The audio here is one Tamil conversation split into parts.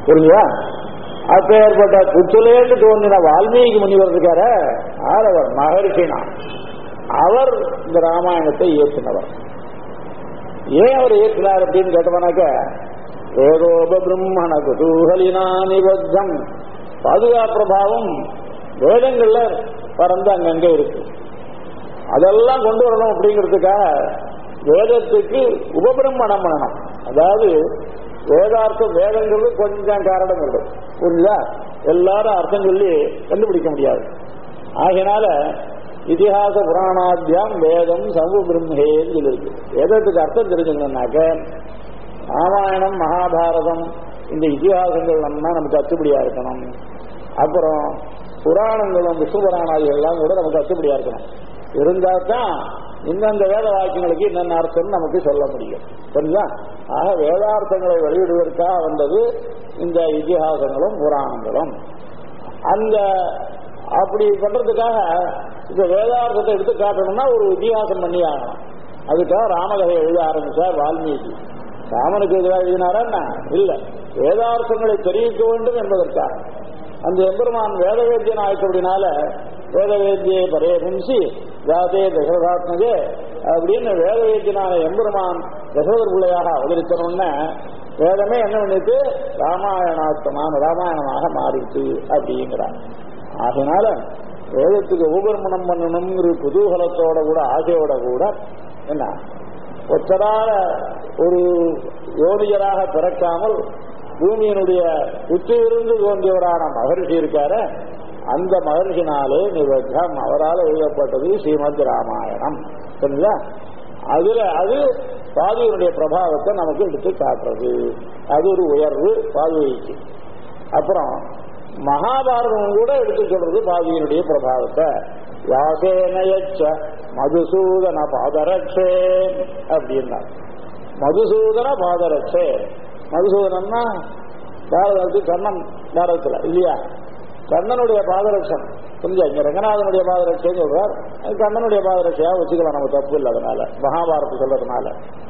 புரியுதா அப்பேற்பட்ட புத்துலேந்து தோன்றின வால்மீகி முனிவர் இருக்கார யார் அவர் மகர்ஷினா அவர் இந்த ராமாயணத்தை இயற்றினவர் ஏன் அவர் இயற்றினார் அப்படின்னு கேட்டோம்னாக்க வேதோப பிரம்மண குதூகலினா நிபத்தம் பாதுகாப்பிரபாவம் வேதங்கள்ல பறந்து அங்கங்க இருக்கு அதெல்லாம் கொண்டு வரணும் அப்படிங்கிறதுக்காக வேதத்துக்கு உபபிரம்மணம் பண்ணணும் அதாவது வேதார்த்தம் வேதங்கிறது கொஞ்சம் காரணம் இல்லை புரியுதா எல்லாரும் அர்த்தம் சொல்லி கண்டுபிடிக்க முடியாது ஆகையினால இதிகாச புராணாத்தியம் வேதம் சமூக பிரம்மேன்னு சொல்லியிருக்கு வேதத்துக்கு அர்த்தம் தெரிஞ்சுக்கணும்னாக்க ராமாயணம் மகாபாரதம் இந்த இதிகாசங்கள் நம்ம நமக்கு அத்துப்படியா இருக்கணும் அப்புறம் புராணங்களும் விஷ்ணு புராணாதிகள் எல்லாம் கூட நமக்கு அத்துப்படியா இருக்கணும் இருந்தா தான் இந்தந்த வேத வாக்கியங்களுக்கு என்னென்ன அர்த்தம் நமக்கு சொல்ல முடியும் சரிங்களா ஆக வேதார்த்தங்களை வெளியிடுவதற்காக வந்தது இந்த இதிகாசங்களும் புராணங்களும் அந்த அப்படி பண்றதுக்காக இந்த வேதார்த்தத்தை எடுத்து காட்டணும்னா ஒரு இதிகாசம் பண்ணி ஆகணும் அதுக்காக ராமகதை எழுத ஆரம்பிச்சார் வால்மீகி ராமனுக்கு எதிராக எழுதினாரா என்ன? இல்ல வேதார்த்தங்களை தெரிவிக்க வேண்டும் என்பதற்காக அந்த எம்பெருமான் வேதவேத்தியன் ஆயிட்டபடினால வேதவேத்தியை பரேபும்சி ஜாதே தசரதாத்மஜே அப்படின்னு வேதவேத்தியனான எம்பெருமான் தசரதர் பிள்ளையாக அவதரித்தனோன்னு வேதமே என்ன பண்ணிட்டு ராமாயணாத்மான ராமாயணமாக மாறிட்டு அப்படிங்கிறார் ஆகையினால வேதத்துக்கு உபர்மணம் பண்ணணுங்கிற குதூகலத்தோட கூட ஆசையோட கூட என்ன ஒத்தரால ஒரு யோனியராக பிறக்காமல் பூமியினுடைய உச்சியிருந்து தோன்றியவரான மகர்ஷி இருக்கார அந்த மகர்ஷினாலே நிபந்தம் அவரால் எழுதப்பட்டது ஸ்ரீமத் ராமாயணம் சரிங்களா அதுல அது பாதுகையினுடைய பிரபாவத்தை நமக்கு எடுத்து காட்டுறது அது ஒரு உயர்வு பாதுகைக்கு அப்புறம் மகாபாரதம் கூட எடுத்து சொல்றது பாதுகையினுடைய பிரபாவத்தை யாசேனயச்ச மதுசூதன பாதரட்சே அப்படின்னா மதுசூதன பாதரட்சே மதுசூதனம்னா பாரதத்துக்கு கண்ணன் பாரதத்துல இல்லையா கண்ணனுடைய பாதரட்சம் புரிஞ்சா இங்க ரங்கநாதனுடைய பாதரட்சைன்னு சொல்றார் அது கண்ணனுடைய பாதரட்சையா வச்சுக்கலாம் நம்ம தப்பு இல்லை அதனால மகாபாரதம் சொல்றதுனால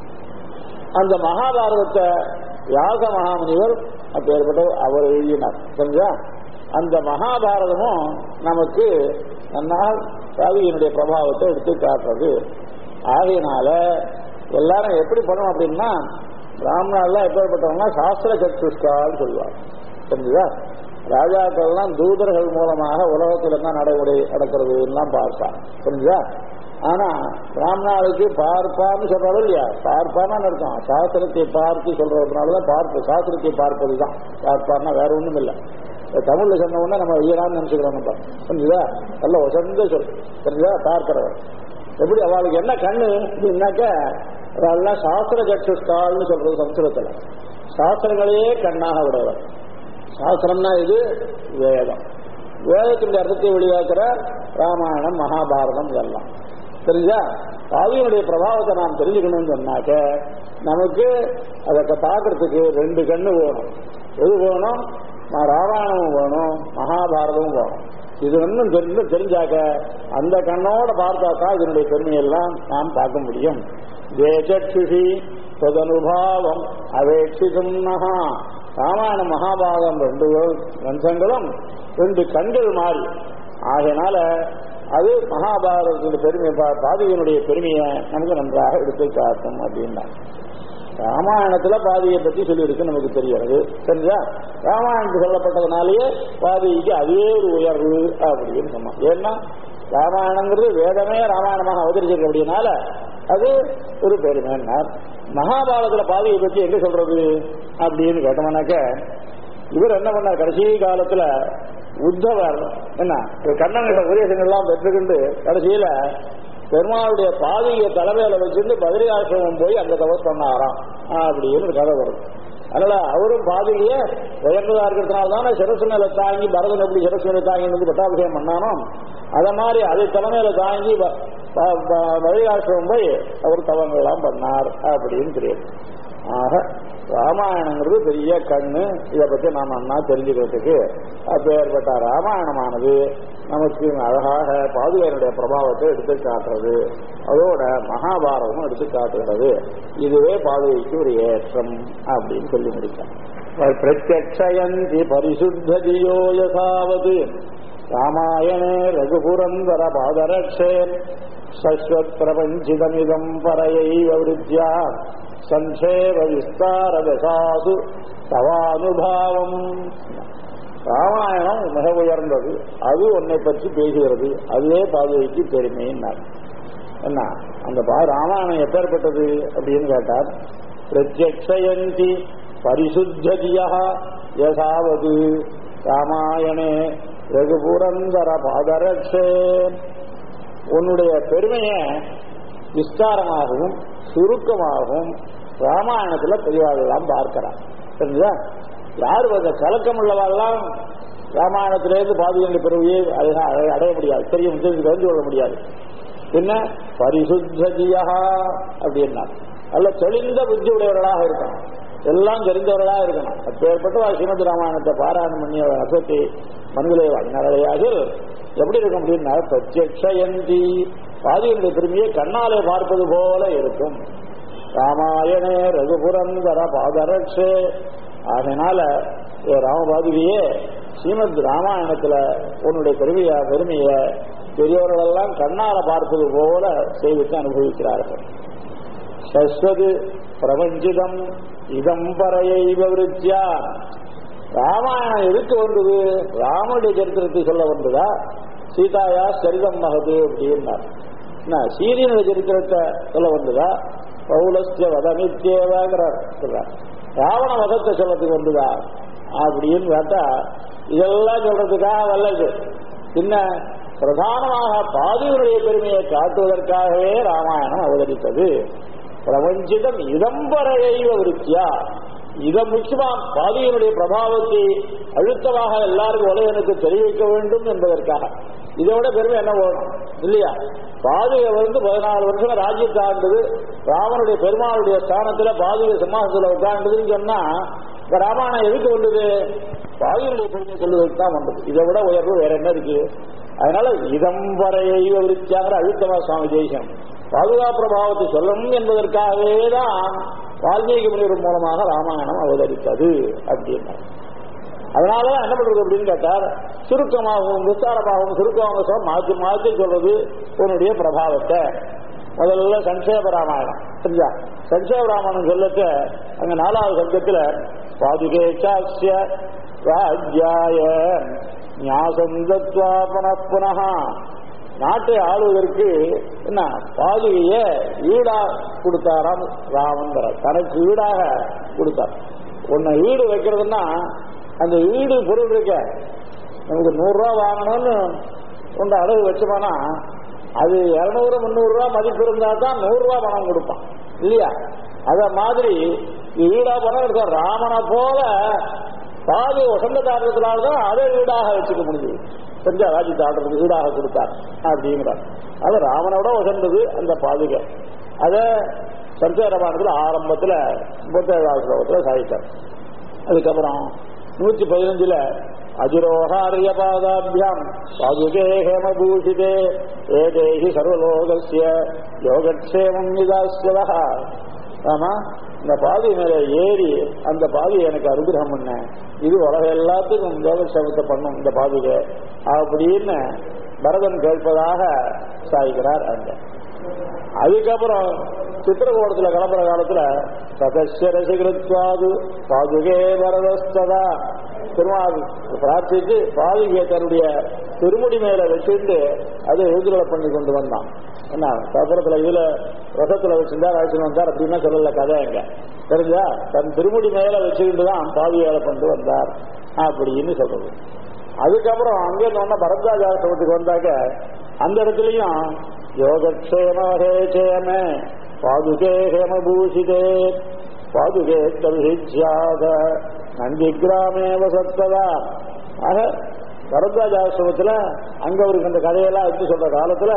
அந்த மகாபாரதத்தை வியாச மகாமுனிவர் அப்பேற்பட்ட அவர் எழுதினார் புரிஞ்சா அந்த மகாபாரதமும் நமக்கு நன்னால் கவியினுடைய பிரபாவத்தை எடுத்து காட்டுறது ஆகையினால எல்லாரும் எப்படி பண்ணணும் அப்படின்னா பிராமணர்லாம் எப்பேற்பட்டவங்கன்னா சாஸ்திர சத்துஷ்கான்னு சொல்லுவாங்க புரிஞ்சுதா ராஜாக்கள்லாம் தூதர்கள் மூலமாக உலகத்தில் என்ன நடைமுறை நடக்கிறது எல்லாம் பார்ப்பான் புரிஞ்சுதா ஆனா பிராமணாளுக்கு பார்ப்பான்னு சொல்றாலும் இல்லையா பார்ப்பான்னு அர்த்தம் சாஸ்திரத்தை பார்த்து சொல்றதுனாலதான் பார்ப்பு சாஸ்திரத்தை பார்ப்பது தான் பார்ப்பான்னா வேற ஒண்ணும் இல்லை தமிழ்ல சொன்ன உடனே நம்ம ஐயரான்னு நினைச்சுக்கிறோம் நம்ம புரிஞ்சுதா நல்ல உசந்த சொல் புரிஞ்சுதா பார்க்கிறவர் எப்படி அவளுக்கு என்ன கண்ணு அப்படின்னாக்க அதெல்லாம் சாஸ்திர சற்றுஷ்டால்னு சொல்றது சம்ஸ்கிருதத்துல சாஸ்திரங்களையே கண்ணாக விடுவர் சாஸ்திரம்னா இது வேதம் வேதத்தினுடைய அர்த்தத்தை வெளியாக்குற ராமாயணம் மகாபாரதம் இதெல்லாம் தெரிஞ்சா காவியனுடைய பிரபாவத்தை நாம் தெரிஞ்சுக்கணும்னு சொன்னாக்க நமக்கு அதை பார்க்கறதுக்கு ரெண்டு கண்ணு வேணும் எது வேணும் ராமாயணமும் வேணும் மகாபாரதமும் வேணும் இது இன்னும் தெரிஞ்சு தெரிஞ்சாக்க அந்த கண்ணோட பார்த்தா தான் இதனுடைய பெருமையெல்லாம் நாம் பார்க்க முடியும் தேசக்ஷுஷி ததனுபாவம் அவேட்சிதும் மகா ராமாயண மகாபாரதம் ரெண்டு கிரந்தங்களும் ரெண்டு கண்கள் மாறி ஆகையினால அது மகாபாரதத்தினுடைய பெருமை பாதியினுடைய பெருமையை நமக்கு நன்றாக எடுத்து காட்டும் அப்படின்னா ராமாயணத்துல பாதியை பத்தி சொல்லியிருக்கு நமக்கு தெரிகிறது சரிங்களா ராமாயணத்து சொல்லப்பட்டதுனாலேயே பாதிக்கு அதே ஒரு உயர்வு அப்படின்னு சொன்னோம் ஏன்னா ராமாயணங்கிறது வேதமே ராமாயணமாக அவதரிச்சிருக்கு அப்படின்னால அது ஒரு பெருமைன்னார் மகாபாரதத்துல பாதியை பத்தி எங்க சொல்றது அப்படின்னு கேட்டோம்னாக்க இவர் என்ன பண்ணார் கடைசி காலத்துல உத்தவர் என்ன கண்ணன் உபதேசங்கள்லாம் பெற்றுக்கொண்டு கடைசியில பெருமாளுடைய பாதியை தலைமையில வச்சிருந்து பதிரியாசிரமம் போய் அந்த தவறு பண்ணாராம் அப்படின்னு ஒரு கதை வரும் அதனால அவரும் பாதியிலேயே உயர்ந்ததா இருக்கிறதுனால தானே சிரசு மேல தாங்கி பரதன் எப்படி சிரசு மேல தாங்கி வந்து பட்டாபிஷேகம் பண்ணானோ அத மாதிரி அதை தலைமையில தாங்கி பதிரியாசிரமம் போய் அவர் தவங்கள்லாம் பண்ணார் அப்படின்னு தெரியும் ஆக ராமாயணங்கிறது பெரிய கண்ணு இதை பத்தி நாம அண்ணா தெரிஞ்சுக்கிறதுக்கு அப்பேற்பட்ட ராமாயணமானது நமக்கு அழகாக பாதுகாருடைய பிரபாவத்தை எடுத்து காட்டுறது அதோட மகாபாரதமும் எடுத்து காட்டுகிறது இதுவே பாதுகைக்கு ஒரு ஏற்றம் அப்படின்னு சொல்லி முடித்தார் பிரத்யக்ஷயந்தி பரிசுத்ததியோ யசாவது ராமாயணே ரகுபுரந்தர பாதரக்ஷே சஸ்வத் பிரபஞ்சிதமிதம் பரையைவ விருத்தியா சஞ்சேவ விஸ்தார தசாசு தவானுபாவம் ராமாயணம் மிக உயர்ந்தது அது உன்னை பற்றி பேசுகிறது அதுவே பாதுகைக்கு பெருமைன்னார் என்ன அந்த பா ராமாயணம் எப்பேற்பட்டது அப்படின்னு கேட்டார் பிரத்யக்ஷயந்தி பரிசுத்ததியா யசாவது ராமாயணே ரகுபுரந்தர பாதரட்சே உன்னுடைய பெருமையை விஸ்தாரமாகவும் சுருக்கமாகவும் ராமாயணத்துல பெரியவாள்லாம் பார்க்கிறார் தெரிஞ்சா யாரு அந்த கலக்கம் உள்ளவாள்லாம் ராமாயணத்திலேருந்து பாதுகாப்பு பெருமையை அதை அடைய முடியாது தெரியும் தெரிந்து கொள்ள முடியாது என்ன பரிசுத்தியா அப்படின்னா நல்ல தெளிந்த புத்தி உடையவர்களாக இருக்கணும் எல்லாம் தெரிந்தவர்களாக இருக்கணும் அப்பேற்பட்ட ஸ்ரீமத் ராமாயணத்தை பாராயணம் பண்ணி அவர் அசத்தி மண்களை வாழ்நாளையாக எப்படி இருக்கும் அப்படின்னா பிரத்யக்ஷயந்தி பாதியுடைய பெருமையை கண்ணாலே பார்ப்பது போல இருக்கும் ராமாயணே ரகுபுரந்தர பாதரட்சே ஆகையினால ராமபாதுகையே ஸ்ரீமத் ராமாயணத்துல உன்னுடைய பெருமைய பெருமைய பெரியவர்களெல்லாம் கண்ணால பார்ப்பது போல செய்துக்கு அனுபவிக்கிறார்கள் சஸ்வது பிரபஞ்சிதம் இதம் பறையைவ விருத்தியா ராமாயணம் எதுக்கு வந்தது ராமனுடைய சரித்திரத்தை சொல்ல வந்ததா சீதாயா சரிதம் மகது அப்படின்னார் சீரியனுடைய சரித்திரத்தை சொல்ல வந்ததா பௌலஸ்ய வதமித்தேவாங்கிறார் சொல்றார் ராவண வதத்தை சொல்லத்துக்கு வந்ததா அப்படின்னு கேட்டா இதெல்லாம் சொல்றதுக்காக வல்லது பின்ன பிரதானமாக பாதியுடைய பெருமையை காட்டுவதற்காகவே ராமாயணம் அவதரித்தது பிரபஞ்சிதம் இதம்பரையைவ விருத்தியா இதை முக்கியமா பாதியினுடைய பிரபாவத்தை அழுத்தமாக எல்லாருக்கும் உலகனுக்கு தெரிவிக்க வேண்டும் என்பதற்காக இதோட பெருமை என்ன வேணும் இல்லையா பாதுகை வந்து பதினாலு வருஷம் ராஜ்யத்தை ஆண்டது ராமனுடைய பெருமாளுடைய ஸ்தானத்துல பாதுகை சிம்மாசத்துல உட்காண்டதுன்னு சொன்னா இந்த ராமாயணம் எதுக்கு வந்தது பாதுகளுடைய பெருமை சொல்லுவதற்கு தான் வந்தது இதை விட உயர்வு வேற என்ன இருக்கு அதனால இதம்பரையை விருத்தியாங்கிற அழுத்தமா சுவாமி ஜெயிசன் பாதுகாப்பு பிரபாவத்தை சொல்லணும் என்பதற்காகவே தான் வால்மீகி முனிவர் மூலமாக ராமாயணம் அவதரித்தது அப்படின்னா அதனாலதான் என்ன பண்றது அப்படின்னு கேட்டார் சுருக்கமாகவும் விஸ்தாரமாகவும் சுருக்கமாக மாற்றி மாற்றி சொல்றது உன்னுடைய பிரபாவத்தை முதல்ல சங்கேப ராமாயணம் சரியா சங்கேப ராமாயணம் சொல்லத்த அங்க நாலாவது சப்தத்துல பாதுகே சாட்சிய ராஜ்யாய ஞாசந்தத்வா புனః நாட்டை ஆளுவதற்கு என்ன பாதுகைய ஈடா கொடுத்தாராம் ராமன் தனக்கு ஈடாக கொடுத்தார் உன்னை ஈடு வைக்கிறதுன்னா அந்த ஈடு பொருள் இருக்க நமக்கு நூறு ரூபா வாங்கணும்னு உண்ட அடகு வச்சோம்னா அது இருநூறு முந்நூறு ரூபா மதிப்பு இருந்தா தான் நூறு ரூபா பணம் கொடுப்பான் இல்லையா அத மாதிரி ஈடா பணம் இருக்கும் ராமனை போல பாதி வசந்த தாண்டத்தினால்தான் அதை ஈடாக வச்சுக்க முடியுது செஞ்சா ராஜ்யத்தை ஆடுறதுக்கு ஈடாக கொடுத்தார் அப்படிங்கிறார் அது ராமனோட உசந்தது அந்த பாதுகை அத சஞ்சயரமானத்துல ஆரம்பத்துல முப்பத்தேழாவது ஸ்லோகத்துல சாதித்தார் அதுக்கப்புறம் நூத்தி பதினஞ்சுல அஜிரோகாரிய பாதாபியாம் பாதுகே ஹேமபூஷிதே ஏதேஹி சர்வலோகசிய யோகக்ஷேமம் நிதாஸ்வதா ஆமா இந்த பாதி மேல ஏறி அந்த பாதி எனக்கு அனுகிரகம் பண்ண இது உலக எல்லாத்துக்கும் யோகக்ஷேமத்தை பண்ணும் இந்த பாதுகை அப்படின்னு பரதன் கேட்பதாக சாய்கிறார் அங்க அதுக்கப்புறம் சித்திரகோடத்துல கிளம்புற காலத்துல சதஸ்ய ரசிகிருத்வாது பாதுகே வரதஸ்ததா திருமால் பிரார்த்தித்து பாதுகை தன்னுடைய திருமுடி மேல வச்சுட்டு அதை எழுதுகளை பண்ணி கொண்டு வந்தான் என்ன சத்திரத்துல இதுல ரசத்துல வச்சிருந்தா அழைச்சிட்டு வந்தார் அப்படின்னா சொல்லல கதை எங்க தெரிஞ்சா தன் திருமுடி மேல வச்சுக்கிட்டு தான் பாதுகையால கொண்டு வந்தார் அப்படின்னு சொல்றது அதுக்கப்புறம் அங்கே ஒன்ன பரத்வாஜ் ஆசிரமத்துக்கு வந்தாக்க அந்த இடத்துலயும் யோகக்ஷேம ஹேச்சேம பாதுகே ஹேமபூஷிதே பாதுகே தவிஹிஜ்யாத நந்தி கிராமே வசத்ததா ஆக பரத்வாஜ் ஆசிரமத்துல அங்க அவருக்கு அந்த கதையெல்லாம் எடுத்து சொல்ற காலத்துல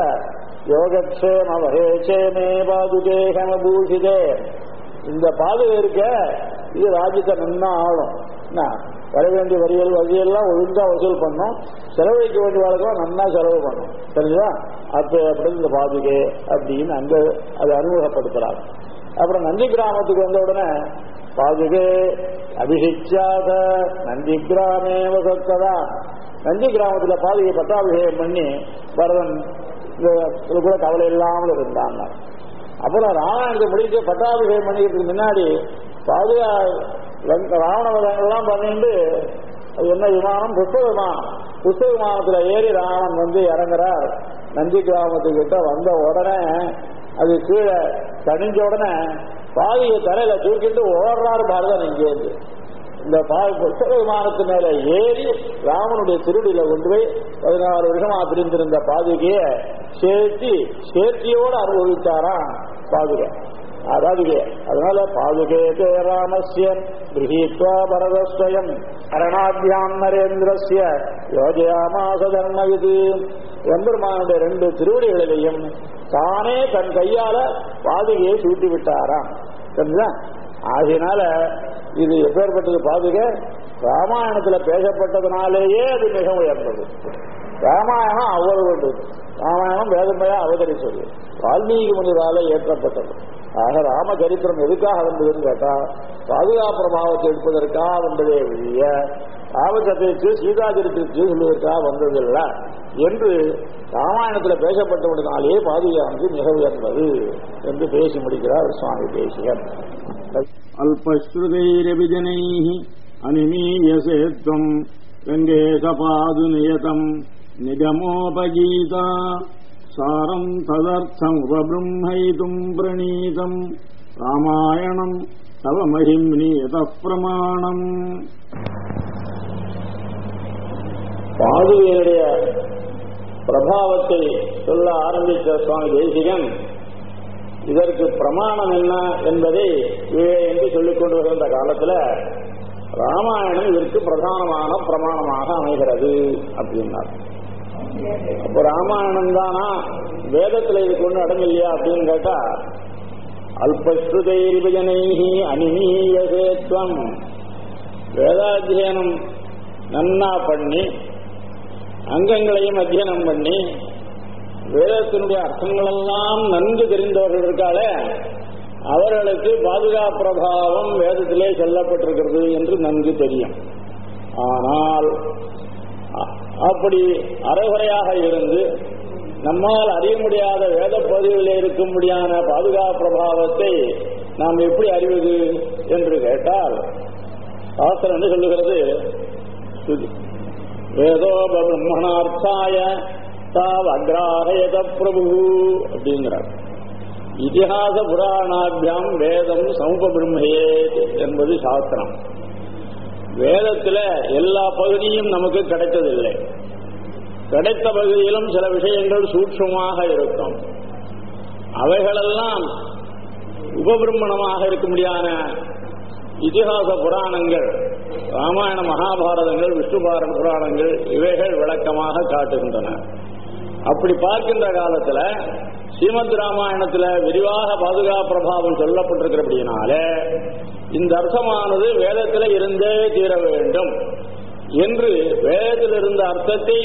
யோகக்ஷேம ஹேச்சேமே பாதுகே ஹேமபூஷிதே இந்த பாதுகை இருக்க இது ராஜ்யத்தை நின்னா ஆளும் என்ன வர வேண்டிய வரிகள் வரியெல்லாம் ஒழுங்கா வசூல் பண்ணும் செலவழிக்க வேண்டிய வாழ்க்கை நன்னா செலவு பண்ணும் சரிங்களா அப்ப அப்படி இந்த பாதுகை அப்படின்னு அங்க அதை அறிமுகப்படுத்துறாங்க அப்புறம் நந்தி கிராமத்துக்கு வந்த உடனே பாதுகே அபிஷிச்சாத நந்தி கிராமே வசத்ததா நந்தி கிராமத்துல பாதுகை பட்டாபிஷேகம் பண்ணி பரதன் இது இது கூட கவலை இல்லாமல் இருந்தாங்க அப்புறம் ராமாயணத்தை முடிச்சு பட்டாபிஷேகம் பண்ணிக்கிறதுக்கு முன்னாடி பாதுகா லங்க- ராவண வதங்கள்லாம் பண்ணிட்டு அது என்ன விமானம் புஷ்ப விமானம் புஷ்ப விமானத்துல ஏறி ராவணன் வந்து இறங்குறார் நந்தி கிராமத்துக்கிட்ட வந்த உடனே அது கீழே தணிஞ்ச உடனே பாதியை தரையில தூக்கிட்டு ஓடுறாரு பாரதன் இங்கேருந்து இந்த பா- புஷ்ப விமானத்து மேல ஏறி ராமனுடைய திருடியில கொண்டு போய் பதினாறு வருஷமா பிரிந்திருந்த பாதுகைய சேர்த்தி சேர்த்தியோடு அனுபவித்தாராம் பாதுகை பாதுகை அதனால பாதுகே தே ராமஸ்ய கிரகீத்வா பரதஸ்வயம் அரணாபியாம் நரேந்திரஸ்ய யோஜயாமாச தர்ம இது எம்பெருமானுடைய ரெண்டு திருவடிகளிலையும் தானே தன் கையால பாதுகையை சூட்டி விட்டாராம் தெரிஞ்சா ஆகையினால இது எப்பேற்பட்டது பாதுகை ராமாயணத்துல பேசப்பட்டதுனாலேயே அது மிக உயர்ந்தது ராமாயணம் அவ்வளவு வேண்டது ராமாயணம் வேதமையா அவதரித்தது வால்மீகி முனிவரால ஏற்றப்பட்டது ஆக ராமச்சரித்திரம் எதுக்காக வந்ததுன்னு கேட்டா பாதுகாப்பு பிரபாவத்தை எடுப்பதற்காக வந்ததே ஒழிய ராமச்சரித்திற்கு சீதா சரித்திரத்தை சொல்வதற்காக வந்ததில்லை என்று ராமாயணத்துல பேசப்பட்டவனாலேயே பாதுகாப்பு மிக உயர்ந்தது என்று பேசி முடிக்கிறார் சுவாமி தேசிகன் अल्पश्रुतैरभिजनैः अनिमीयसे त्वम् रङ्गेशपादुनियतम् निगमोपगीता सारम् तदर्थमुपबृंहयितुम् प्रणीतम् रामायणम् तव महिम्नियतः प्रमाणम् பாதுகையுடைய பிரபாவத்தை சொல்ல ஆரம்பித்த சுவாமி தேசிகன் இதற்கு பிரமாணம் என்ன என்பதை இவை என்று சொல்லிக் கொண்டு வருகின்ற காலத்துல ராமாயணம் இதற்கு பிரதானமான பிரமாணமாக அமைகிறது அப்படின்னார் அப்ப ராமாயணம் தானா வேதத்துல இதுக்கு ஒண்ணு இடம் இல்லையா அப்படின்னு கேட்டா அல்பஸ்ருதைரிபஜனைஹி அனிமீயசேத்வம் வேதாத்தியனம் நன்னா பண்ணி அங்கங்களையும் அத்தியனம் பண்ணி வேதத்தினுடைய அர்த்தங்களெல்லாம் நன்கு தெரிந்தவர்கள் இருக்காளே அவர்களுக்கு பாதுகாப்பு பிரபாவம் வேதத்திலே சொல்லப்பட்டிருக்கிறது என்று நன்கு தெரியும் ஆனால் அ- அப்படி அரைகுறையாக இருந்து நம்மால் அறிய முடியாத வேத பகுதிகளில் இருக்கும்படியான பாதுகாப்பு பிரபாவத்தை நாம் எப்படி அறிவது என்று கேட்டால் சாஸ்திரம் என்ன சொல்லுகிறது ஸ்ருதி. வேதோ பிரம்மணார்த்தாய தாவ் அக்ராஹயத பிரபு அப்படிங்கிறார் இதிகாச புராணாபியாம் வேதம் சமூக பிரம்மையேத் என்பது சாஸ்திரம் வேதத்துல எல்லா பகுதியும் நமக்கு கிடைத்ததில்லை கிடைத்த பகுதியிலும் சில விஷயங்கள் சூட்சமாக இருக்கும் அவைகளெல்லாம் உபபிரம்மணமாக இருக்க முடியாத இதிகாச புராணங்கள் ராமாயண மகாபாரதங்கள் விஷ்ணு பாரத புராணங்கள் இவைகள் விளக்கமாக காட்டுகின்றன அப்படி பார்க்கின்ற காலத்துல ஸ்ரீமத் ராமாயணத்துல விரிவாக பாதுகாப்பு பிரபாவம் சொல்லப்பட்டிருக்கிறபடியினாலே இந்த அர்த்தமானது வேதத்துல இருந்தே தீர வேண்டும் என்று வேதத்தில் இருந்த அர்த்தத்தை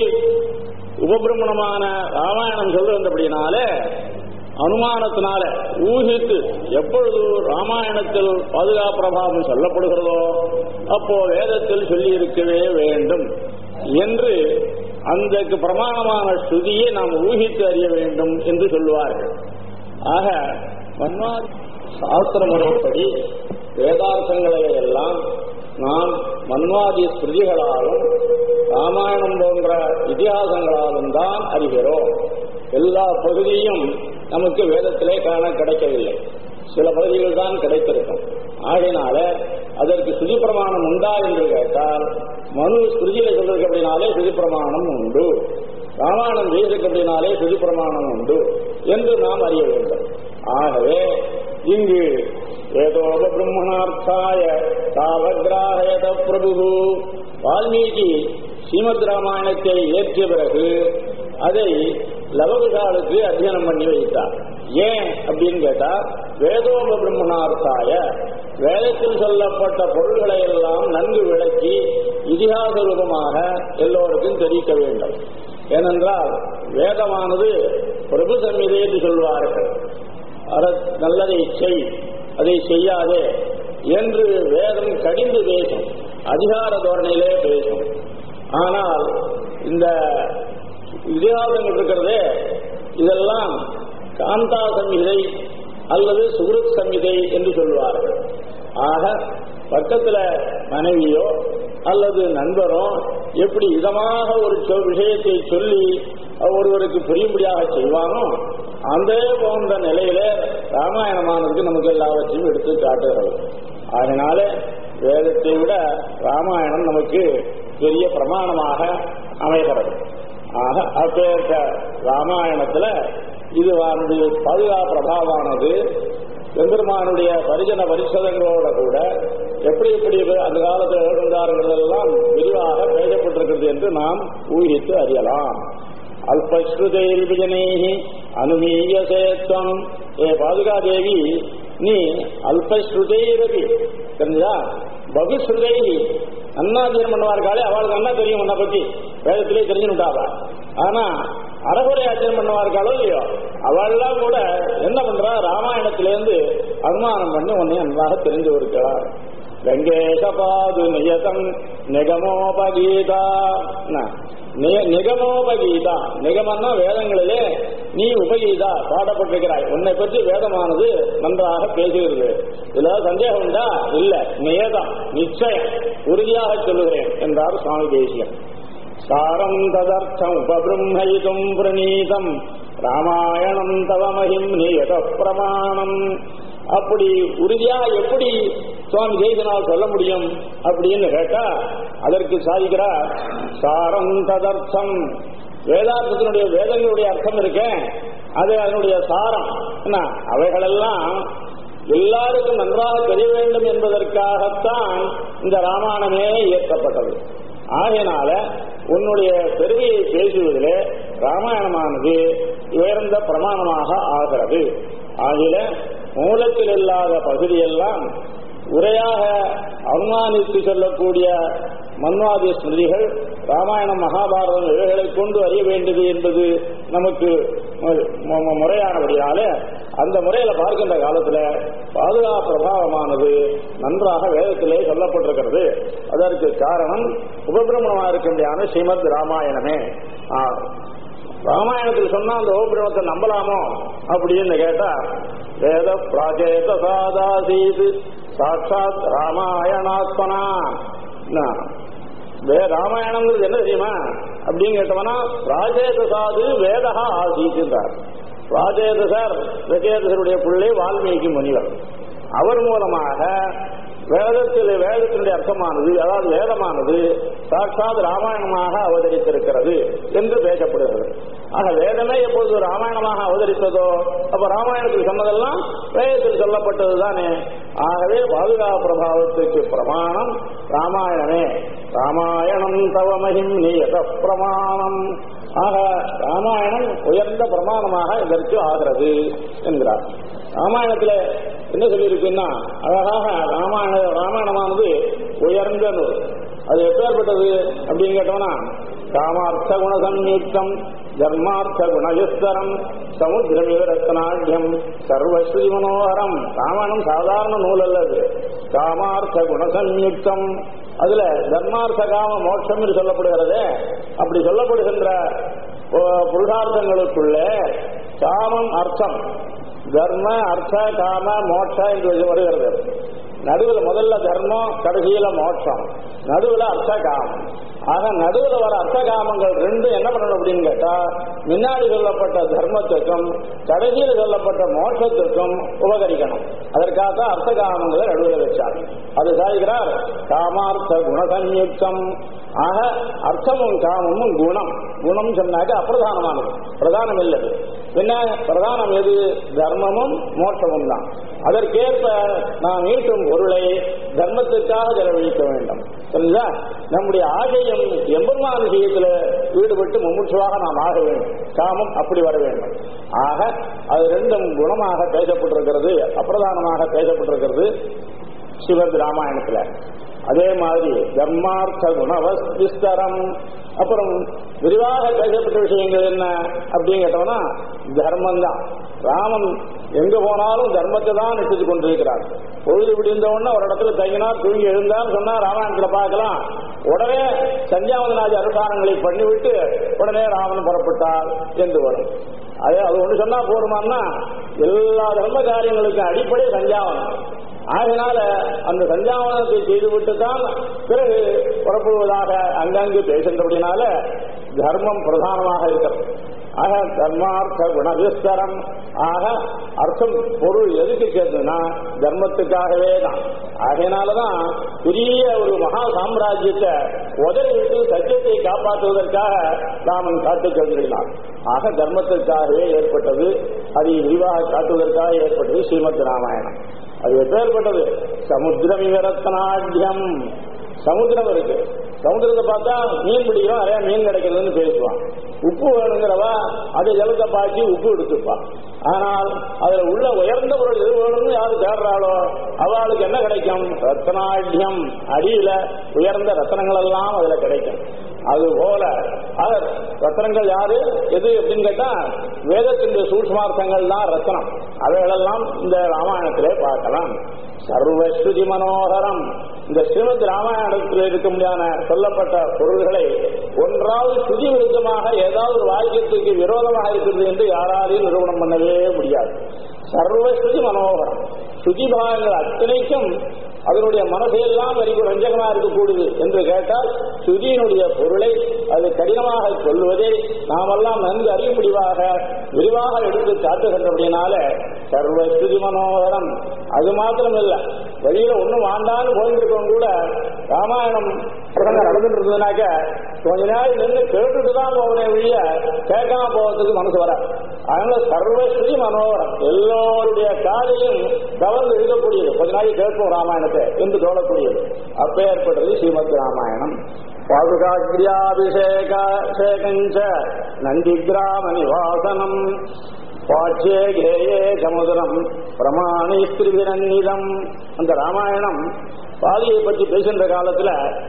உபபிரமணமான ராமாயணம் சொல்ல வந்தபடினாலே அனுமானத்தினால ஊகித்து எப்பொழுது ராமாயணத்தில் பாதுகாப்பு பிரபாவம் சொல்லப்படுகிறதோ அப்போ வேதத்தில் சொல்லி இருக்கவே வேண்டும் என்று அந்த பிரமாணமான ஸ்ருதியை நாம் ஊகித்து அறிய வேண்டும் என்று சொல்லுவார்கள் ஆக மன்வாதி சாஸ்திர முறைப்படி வேதார்த்தங்களை எல்லாம் நாம் மன்வாதி ஸ்ருதிகளாலும் ராமாயணம் போன்ற இதிகாசங்களாலும் தான் அறிகிறோம் எல்லா பகுதியும் நமக்கு வேதத்திலே காண கிடைக்கவில்லை சில பகுதிகள் தான் கிடைத்திருக்கும் ஆகையினால அதற்கு சுதி பிரமாணம் உண்டா என்று கேட்டால் மனு ஸ்ருதியில சொல்றதுக்கு அப்படின்னாலே சுதி பிரமாணம் உண்டு ராமாயணம் செய்திருக்கு அப்படின்னாலே சுதி பிரமாணம் உண்டு என்று நாம் அறிய வேண்டும் ஆகவே இங்கு ஏதோப பிரம்மணார்த்தாய தாவக்ராஹயத பிரபு வால்மீகி ஸ்ரீமத் ராமாயணத்தை ஏற்றிய பிறகு அதை லவகுஷாலுக்கு அத்தியனம் பண்ணி வைத்தார் ஏன் அப்படின்னு கேட்டா வேதோப பிரம்மணார்த்தாய வேதத்தில் சொல்லப்பட்ட பொருள்களை எல்லாம் நன்கு விளக்கி இதிகாச ரூபமாக எல்லோருக்கும் தெரிவிக்க வேண்டும் ஏனென்றால் வேதமானது பிரபு சம்மிதை என்று சொல்வார்கள் அத நல்லதை செய் அதை செய்யாதே என்று வேதம் கடிந்து பேசும் அதிகார தோரணையிலே பேசும் ஆனால் இந்த இதிகாசங்கள் இருக்கிறதே இதெல்லாம் காந்தா சம்ஹிதை அல்லது சுகிருத் சம்ஹிதை என்று சொல்வார்கள் ஆக பக்கத்துல மனைவியோ அல்லது நண்பரோ எப்படி இதமாக ஒரு சொ- விஷயத்தை சொல்லி ஒருவருக்கு புரியும்படியாக செய்வானோ அதே போன்ற நிலையில ராமாயணமானதுக்கு நமக்கு எல்லாவற்றையும் எடுத்து காட்டுகிறது அதனால வேதத்தை விட ராமாயணம் நமக்கு பெரிய பிரமாணமாக அமைகிறது ஆக அப்பேற்ற ராமாயணத்துல இது வந்து பதுகா பிரபாவானது எம்பெருமானுடைய பரிஜன பரிசோதங்களோட கூட எப்படி எப்படி அந்த காலத்தில் இருந்தார்களெல்லாம் விரிவாக பேசப்பட்டிருக்கிறது என்று நாம் ஊகித்து அறியலாம் அல்பஸ்ருதையில் விஜனேகி அனுமீய சேத்வம் ஏ பாதுகா தேவி நீ அல்பஸ்ருதைரவி தெரிஞ்சா பகுஸ்ருதை அண்ணாத்தியம் பண்ணுவார்களே அவளுக்கு என்ன தெரியும் உன்னை பத்தி வேதத்திலே தெரிஞ்சுட்டாவா ஆனா அறகுறை ஆச்சரியம் பண்ணுவார்களோ இல்லையோ அவள்லாம் கூட என்ன பண்றா ராமாயணத்திலேருந்து அனுமானம் பண்ணி உன்னை நன்றாக தெரிஞ்சு இருக்கிறார் வெங்கேசபாது நியதம் நிகமோபகீதா என்ன? நி- நிகமோபகீதா நிகமன்னா வேதங்களிலே நீ உபகீதா பாடப்பட்டிருக்கிறாய் உன்னை பற்றி வேதமானது நன்றாக பேசுகிறது இதுல சந்தேகம் உண்டா இல்ல நியதம் நிச்சயம் உறுதியாக சொல்லுகிறேன் என்றார் சுவாமி தேசியம் சாரம் ததர்த்தம் உபபிரம்மயிதும் பிரணீதம் ராமாயணம் தவ மகிம் நியத பிரமாணம் அப்படி உறுதியா எப்படி சுவாமி ஜெய்தனால் சொல்ல முடியும் அப்படின்னு கேட்டா அதற்கு சாதிக்கிறார் சாரம் ததர்த்தம் வேதாந்தத்தினுடைய வேதங்களுடைய அர்த்தம் இருக்கேன் அது அதனுடைய சாரம் என்ன அவைகளெல்லாம் எல்லாருக்கும் நன்றாக தெரிய வேண்டும் என்பதற்காகத்தான் இந்த ராமாயணமே இயற்றப்பட்டது ஆகையினால உன்னுடைய பெருமையை பேசுவதிலே ராமாயணமானது உயர்ந்த பிரமாணமாக ஆகிறது ஆகில மூலத்தில் இல்லாத பகுதியெல்லாம் உரையாக அனுமானித்து சொல்லக்கூடிய மன்வாதி ஸ்மிருதிகள் ராமாயணம் மகாபாரதம் இவைகளை கொண்டு அறிய வேண்டியது என்பது நமக்கு மு- மு- முறையானபடியால அந்த முறையில பார்க்கின்ற காலத்துல பாதுகா பிரபாவமானது நன்றாக வேதத்திலே சொல்லப்பட்டிருக்கிறது அதற்கு காரணம் உபபிரமணமா இருக்கின்றான ஸ்ரீமத் ராமாயணமே ஆ, ராமாயணத்தில் சொன்னா அந்த உபபிரமத்தை நம்பலாமோ அப்படின்னு கேட்டா வேத பிராஜேத சாதாசீது சாட்சாத் ராமாயணாத்மனா என்ன? வே ராமாயணங்கிறது என்ன தெரியுமா அப்படின்னு கேட்டவனா ராஜேத சாது வேதகா ஆசீத்ன்றார் ராஜேதசர் விஜயதசருடைய பிள்ளை வால்மீகி முனிவர் அவர் மூலமாக வேதத்தில் வேதத்தினுடைய அர்த்தமானது அதாவது வேதமானது சாட்சாத் ராமாயணமாக அவதரித்திருக்கிறது என்று பேசப்படுகிறது ஆக வேதமே எப்பொழுது ராமாயணமாக அவதரித்ததோ அப்ப ராமாயணத்தில் சொன்னதெல்லாம் வேதத்தில் சொல்லப்பட்டது தானே ஆகவே பாதுகா பிரபாவத்துக்கு பிரமாணம் ராமாயணமே ராமாயணம் தவ மகிம் நியத பிரமாணம் ஆக ராமாயணம் உயர்ந்த பிரமாணமாக இதற்கு ஆகிறது என்கிறார் ராமாயணத்துல என்ன சொல்லியிருக்குன்னா அழகாக ராமாயண ராமாயணமானது உயர்ந்த நூல் அது எப்பேற்பட்டது அப்படின்னு கேட்டோம்னா காமார்த்த குண சம்யுக்தம் தர்மார்த்த குணவிஸ்தரம் சமுத்திரமிவ ரத்னாட்யம் சர்வஸ்ரீ மனோகரம் ராமாயணம் சாதாரண நூல் அல்லது காமார்த்த குண சம்யுக்தம் அதுல தர்மார்த்த காம மோட்சம் என்று சொல்லப்படுகிறதே அப்படி சொல்லப்படுகின்ற அஹ், புருஷார்த்தங்களுக்குள்ளே காமம் அர்த்தம் தர்ம அர்த்த காம மோட்ச என்று வருகிறது நடுவில் முதல்ல தர்மம் கடைசியில மோட்சம் நடுவில் அர்த்த காமம் ஆக நடுவில் வர அர்த்த காமங்கள் ரெண்டும் என்ன பண்ணணும் அப்படின்னு கேட்டா முன்னாடி சொல்லப்பட்ட தர்மத்துக்கும் கடைசியில் சொல்லப்பட்ட மோட்சத்துக்கும் உபகரிக்கணும் அதற்காகத்தான் அர்த்த காமங்களை நடுவில் வச்சார் அது சாதிக்கிறார் காமார்த்த குணசம்யுக்தம் ஆக அர்த்தமும் காமமும் குணம் குணம் சொன்னாக்க அப்பிரதானமானது பிரதானம் இல்லது என்ன பிரதானம் எது தர்மமும் மோட்சமும் தான் அதற்கேற்ப நாம் ஈட்டும் பொருளை தர்மத்துக்காக செலவழிக்க வேண்டும் சரிங்களா நம்முடைய ஆசையும் எம்பெருமான விஷயத்தில் ஈடுபட்டு மும்முற்றுவாக நாம் ஆக வேண்டும் காமம் அப்படி வர வேண்டும் ஆக அது ரெண்டும் குணமாக பேசப்பட்டிருக்கிறது அப்பிரதானமாக பேசப்பட்டிருக்கிறது சிவத் ராமாயணத்துல அதே மாதிரி தர்மார்த்த குணவஸ் விஸ்தரம் அப்புறம் விரிவாக பேசப்பட்ட விஷயங்கள் என்ன அப்படின்னு கேட்டோம்னா தர்மம் தான் ராமன் எங்க போனாலும் தர்மத்தை தான் நிச்சயித்துக் கொண்டிருக்கிறார் பொழுது விடிந்த உடனே ஒரு இடத்துல தங்கினா தூங்கி எழுந்தான்னு சொன்னா ராமாயணத்துல பார்க்கலாம் உடனே சந்தியாவதனாதி அனுஷ்டானங்களை பண்ணிவிட்டு உடனே ராமன் புறப்பட்டார் என்று வரும் அதே அது ஒண்ணு சொன்னா போருமான்னா எல்லா தர்ம காரியங்களுக்கும் அடிப்படை சந்தியாவனம் ஆகினால அந்த சந்தியாவனத்தை செய்துவிட்டு தான் பிறகு புறப்படுவதாக அங்கங்கு பேசுகின்றபடினால தர்மம் பிரதானமாக இருக்கிறது ஆக தர்மார்த்த குணவிஸ்தரம் ஆக அர்த்தம் பொருள் எதுக்கு சேர்ந்ததுன்னா தர்மத்துக்காகவே தான் ஆகையினாலதான் பெரிய ஒரு மகா சாம்ராஜ்யத்தை உதவி விட்டு சத்தியத்தை காப்பாற்றுவதற்காக ராமன் காட்டு சொல்கிறான் ஆக தர்மத்திற்காகவே ஏற்பட்டது அதை விரிவாக காட்டுவதற்காக ஏற்பட்டது ஸ்ரீமத் ராமாயணம் அது எப்பேற்பட்டது சமுத்திரம் விரத்தனாட்யம் சமுத்திரம் இருக்கு சமுத்திரத்தை பார்த்தா மீன் பிடிக்கிறோம் நிறைய மீன் கிடைக்கிறதுன்னு பேசுவான் உப்பு வேணுங்கிறவா அதை ஜலத்தை பாய்ச்சி உப்பு எடுத்துப்பான் ஆனால் அதுல உள்ள உயர்ந்த பொருள் எது வேணும்னு யாரு தேடுறாளோ அவளுக்கு என்ன கிடைக்கும் ரத்னாட்யம் அடியில உயர்ந்த ரத்தனங்கள் எல்லாம் அதுல கிடைக்கும் அது போல ரத்தனங்கள் யாரு எது அப்படின்னு கேட்டா வேதத்தின் சூட்சமார்த்தங்கள் தான் ரத்தனம் அவைகளெல்லாம் இந்த ராமாயணத்திலே பார்க்கலாம் சர்வஸ்ருதி மனோகரம் இந்த ஸ்ரீமத் ராமாயணத்தில் இருக்க முடியாத சொல்லப்பட்ட பொருள்களை ஒன்றாவது சுதி விருத்தமாக ஏதாவது ஒரு வாக்கியத்துக்கு விரோதமாக இருக்கிறது என்று யாராலையும் நிறுவனம் பண்ணவே முடியாது சர்வஸ்ருதி மனோகரம் சுதி பாகங்கள் அத்தனைக்கும் அதனுடைய மனசையெல்லாம் வரைக்கும் ரஞ்சகமா இருக்கக்கூடியது என்று கேட்டால் சுதியினுடைய பொருளை அது கடினமாக சொல்வதை நாமெல்லாம் நன்கு அறிய முடிவாக விரிவாக எடுத்து காட்டுகின்றபடினால சர்வ ஸ்ருதி மனோகரம் அது மாத்திரம் இல்ல வெளியில ஒண்ணும் வாண்டான்னு போயிருக்கவங்க கூட ராமாயணம் பிரசங்கம் நடந்துட்டு இருந்ததுனாக்க கொஞ்ச நேரம் நின்று கேட்டுட்டு தான் போவனே ஒழிய கேட்காம போவதுக்கு மனசு வர அதனால சர்வஸ்ரீ மனோகரம் எல்லோருடைய காதையும் கவர்ந்து இருக்கக்கூடியது கொஞ்ச நாளைக்கு கேட்போம் ராமாயணத்தை என்று தோழக்கூடியது அப்ப ஏற்பட்டது ஸ்ரீமத் ராமாயணம் பாதுகாக்கிரியாபிஷேகஞ்ச நந்தி கிராம நிவாசனம் பாட்சே கேயே சமுதிரம் பிரமாணி ஸ்திரிவிரன்னிதம் அந்த ராமாயணம் பாதுகையை பற்றி பேசுகின்ற காலத்துல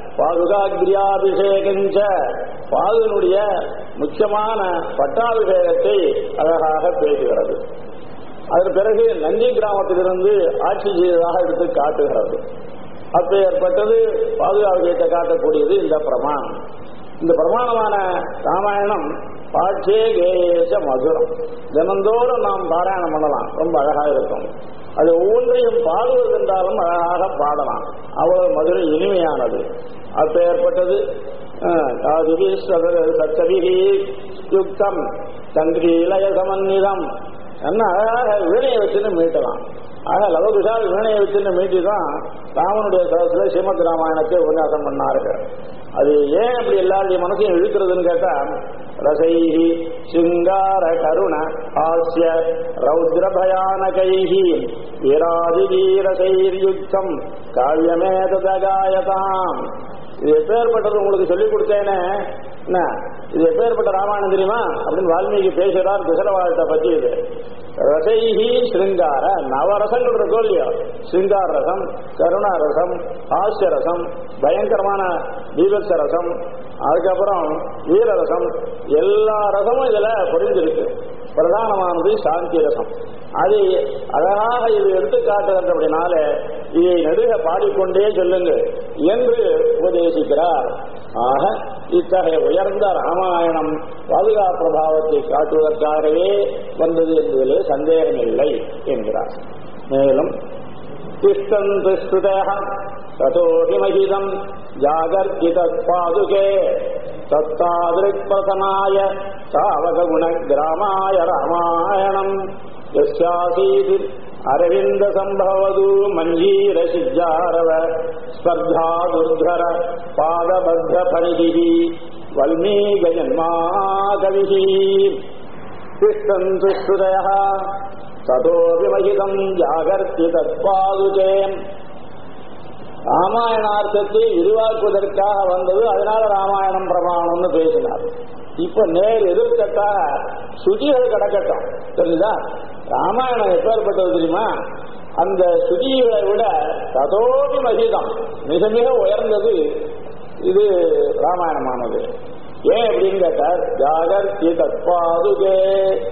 பாதுகாக்கிரியாபிஷேகஞ்ச பாதுனுடைய முக்கியமான பட்டாபிஷேகத்தை அழகாக பேசுகிறது அதன் பிறகு நந்தி கிராமத்திலிருந்து ஆட்சி செய்ததாக எடுத்து காட்டுகிறது அப்ப ஏற்பட்டது பாதுகாப்பு காட்டக்கூடியது இந்த பிரமாணம் இந்த பிரமாணமான ராமாயணம் பாட்சே கேயேச மதுரம் தினந்தோறும் நாம் பாராயணம் பண்ணலாம் ரொம்ப அழகாக இருக்கும் அது ஒவ்வொன்றையும் பாடுவதென்றாலும் அழகாக பாடலாம் அவ்வளவு மதுரை இனிமையானது அப்ப ஏற்பட்டது காதுகி சத்தவிகி யுக்தம் தந்திரீலய சமன்னிதம் என்ன அழகாக வீணையை வச்சுன்னு மீட்டலாம் ஆக லவகுஷால் வீணையை வச்சுன்னு மீட்டி தான் ராமனுடைய சதத்துல ஸ்ரீமத் ராமாயணத்தை உபன்யாசம் பண்ணார்கள் அது ஏன் அப்படி எல்லாருடைய மனசையும் இழுக்கிறதுன்னு கேட்டா ரசைஹி சிங்கார கருண ஹாஸ்ய ரௌத்ர பயானகைஹி வீராதி வீரசைர்யுக்தம் காவியமே ததகாயதாம் இது எப்பேற்பட்டது உங்களுக்கு சொல்லிக் கொடுத்தேனே என்ன இது எப்பேற்பட்ட ராமாயணம் தெரியுமா அப்படின்னு வால்மீகி பேசுகிறார் திசரவாழத்தை பத்தி இது ரசைஹி ஸ்ருங்கார நவரசங்கள் இருக்கோ இல்லையோ ஸ்ருங்கார ரசம் கருணா ரசம் ஹாஸ்ய ரசம் பயங்கரமான தீபக்ஷ ரசம் அதுக்கப்புறம் வீரரசம் எல்லா ரசமும் இதுல பொறிஞ்சிருக்கு பிரதானமானது சாந்தி ரசம் அது அழகாக இது எடுத்து காட்டுகின்றபடினால இதை நெடுக பாடிக்கொண்டே சொல்லுங்க என்று உபதேசிக்கிறார் ஆக இத்தகைய உயர்ந்த ராமாயணம் பாதுகா பிரபாவத்தை காட்டுவதற்காகவே வந்தது என்பதிலே சந்தேகமில்லை என்கிறார் மேலும் திஷ்டந்து ஸ்ருதேக ததோஹி மகிதம் ஜாகர்கித பாதுகே தத்தாதிருக்பசனாய சாவக குண கிராமாய ராமாயணம் யஸ்யாசீதி அரவிந்த சம்பவது மஞ்சீர சிஜாரவ ஸ்பர்தா துர்தர பாதபத்த பணிதி வல்மீக ஜன்மாகவிஹி திஷ்டந்து ஸ்ருதய ததோபி மகிதம் ஜாகர்த்தி தற்பாதுகே ராமாயணார்த்தத்தை விரிவாக்குவதற்காக வந்தது அதனால ராமாயணம் பிரமாணம்னு பேசினார் இப்ப நேர் எதிர்கட்டா சுதிகள் கிடக்கட்டும் தெரியுதா ராமாயணம் எப்பேற்பட்டது தெரியுமா அந்த சுதிகளை விட ததோபி மகிதம் மிக மிக உயர்ந்தது இது ராமாயணமானது ஏன் அப்படின்னு கேட்டார் ஜாகர்த்தி தற்பாதுகே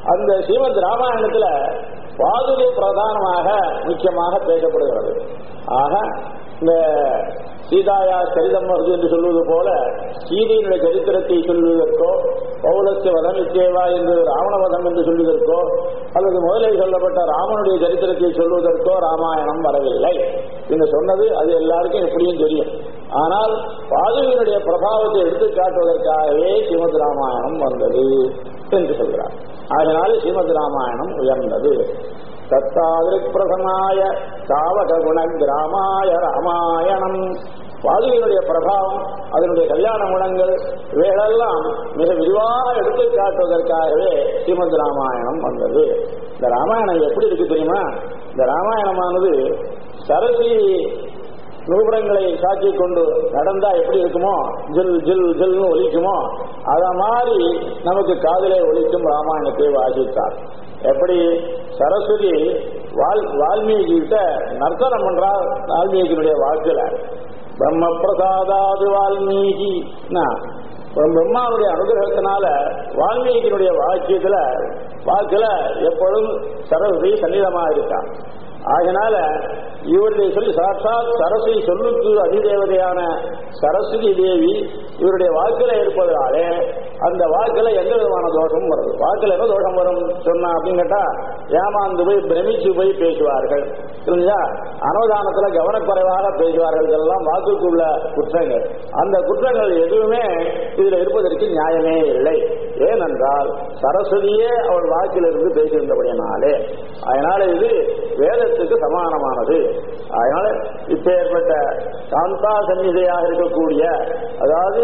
அந்த ஸ்ரீமத் ராமாயணத்துல பாதுகை பிரதானமாக முக்கியமாக பேசப்படுகிறது ஆக இந்த சீதாயா சரிதம் வருது என்று சொல்வது போல சீதையினுடைய சரித்திரத்தை சொல்வதற்கோ பௌலஸ்ய வதம் இச்சேவா என்று ராவண வதம் என்று சொல்வதற்கோ அல்லது முதலில் சொல்லப்பட்ட ராமனுடைய சரித்திரத்தை சொல்வதற்கோ ராமாயணம் வரவில்லை என்று சொன்னது அது எல்லாருக்கும் எப்படியும் தெரியும் ஆனால் பாதுகையினுடைய பிரபாவத்தை எடுத்து காட்டுவதற்காகவே ஸ்ரீமத் ராமாயணம் வந்தது என்று சொல்கிறார் அதனால ஸ்ரீமத் ராமாயணம் உயர்ந்தது தத்தாதிருக் பிரசமாய சாவக குண கிராமாய ராமாயணம் பாதுகையினுடைய பிரபாவம் அதனுடைய கல்யாண குணங்கள் இவைகளெல்லாம் மிக விரிவாக எடுத்து காட்டுவதற்காகவே ஸ்ரீமத் ராமாயணம் வந்தது இந்த ராமாயணம் எப்படி இருக்கு தெரியுமா இந்த ராமாயணமானது சரஸ்வதி நூபுரங்களை சாட்சி கொண்டு நடந்தா எப்படி இருக்குமோ ஜில் ஜில் ஜில்னு ஒலிக்குமோ அத மாதிரி நமக்கு காதலே ஒலிக்கும் ராமாயணத்தை வாசித்தார் எப்படி சரஸ்வதி வால் வால்மீகி கிட்ட நர்த்தனம் பண்றார் வால்மீகியினுடைய வாக்குல பிரம்ம பிரசாதாது வால்மீகி பிரம்மாவுடைய அனுகிரகத்தினால வால்மீகியினுடைய வாக்கியத்துல வாக்குல எப்பொழுதும் சரஸ்வதி சன்னிதமா இருக்கான் ஆகினால இவருடைய சொல்லி சாட்சாத் சரஸ்வதி சொல்லுக்கு அதிதேவதையான சரஸ்வதி தேவி இவருடைய வாக்கில இருப்பதனாலே அந்த வாக்கில எந்த விதமான தோஷமும் வருது வாக்கில் என்ன தோஷம் வரும் சொன்னா அப்படின்னு கேட்டா ஏமாந்து போய் பிரமிச்சு போய் பேசுவார்கள் புரிஞ்சா அனவதானத்துல கவனக்குறைவாக பேசுவார்கள் இதெல்லாம் வாக்குக்கு உள்ள குற்றங்கள் அந்த குற்றங்கள் எதுவுமே இதுல இருப்பதற்கு நியாயமே இல்லை ஏனென்றால் சரஸ்வதியே அவள் வாக்கிலிருந்து பேசுகின்றபடியினாலே அதனால இது வேதத்துக்கு சமானமானது அதனால இப்ப ஏற்பட்ட சாந்தா சந்நிதையாக இருக்கக்கூடிய அதாவது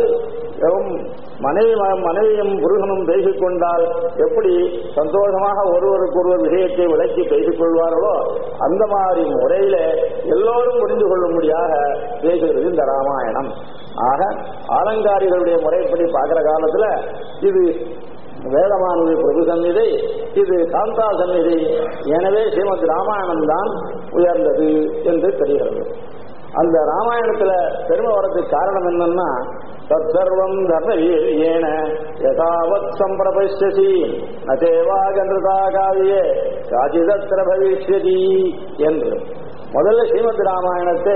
மனைவி மனைவியும் புருஷனும் பேசிக் கொண்டால் எப்படி சந்தோஷமாக ஒருவருக்கு ஒருவர் விஷயத்தை விளக்கி பேசிக் கொள்வார்களோ அந்த மாதிரி முறையில எல்லோரும் புரிந்து கொள்ளும்படியாக பேசுகிறது இந்த ராமாயணம் ஆக ஆலங்காரிகளுடைய முறைப்படி பார்க்கிற காலத்துல இது வேதமானது பிரபு சந்நிதை இது காந்தா சந்நிதை எனவே ஸ்ரீமத் ராமாயணம் தான் உயர்ந்தது என்று தெரிகிறது அந்த ராமாயணத்துல பெருமை வரதுக்கு காரணம் என்னன்னா தற்சர்வம் தர்மவீரியேன யதாவத் சம்பிரபஷ்யசி நதேவாகன்றதா காவியே காஜிதத்திர பவிஷ்யதி என்று முதல்ல ஸ்ரீமத் ராமாயணத்தை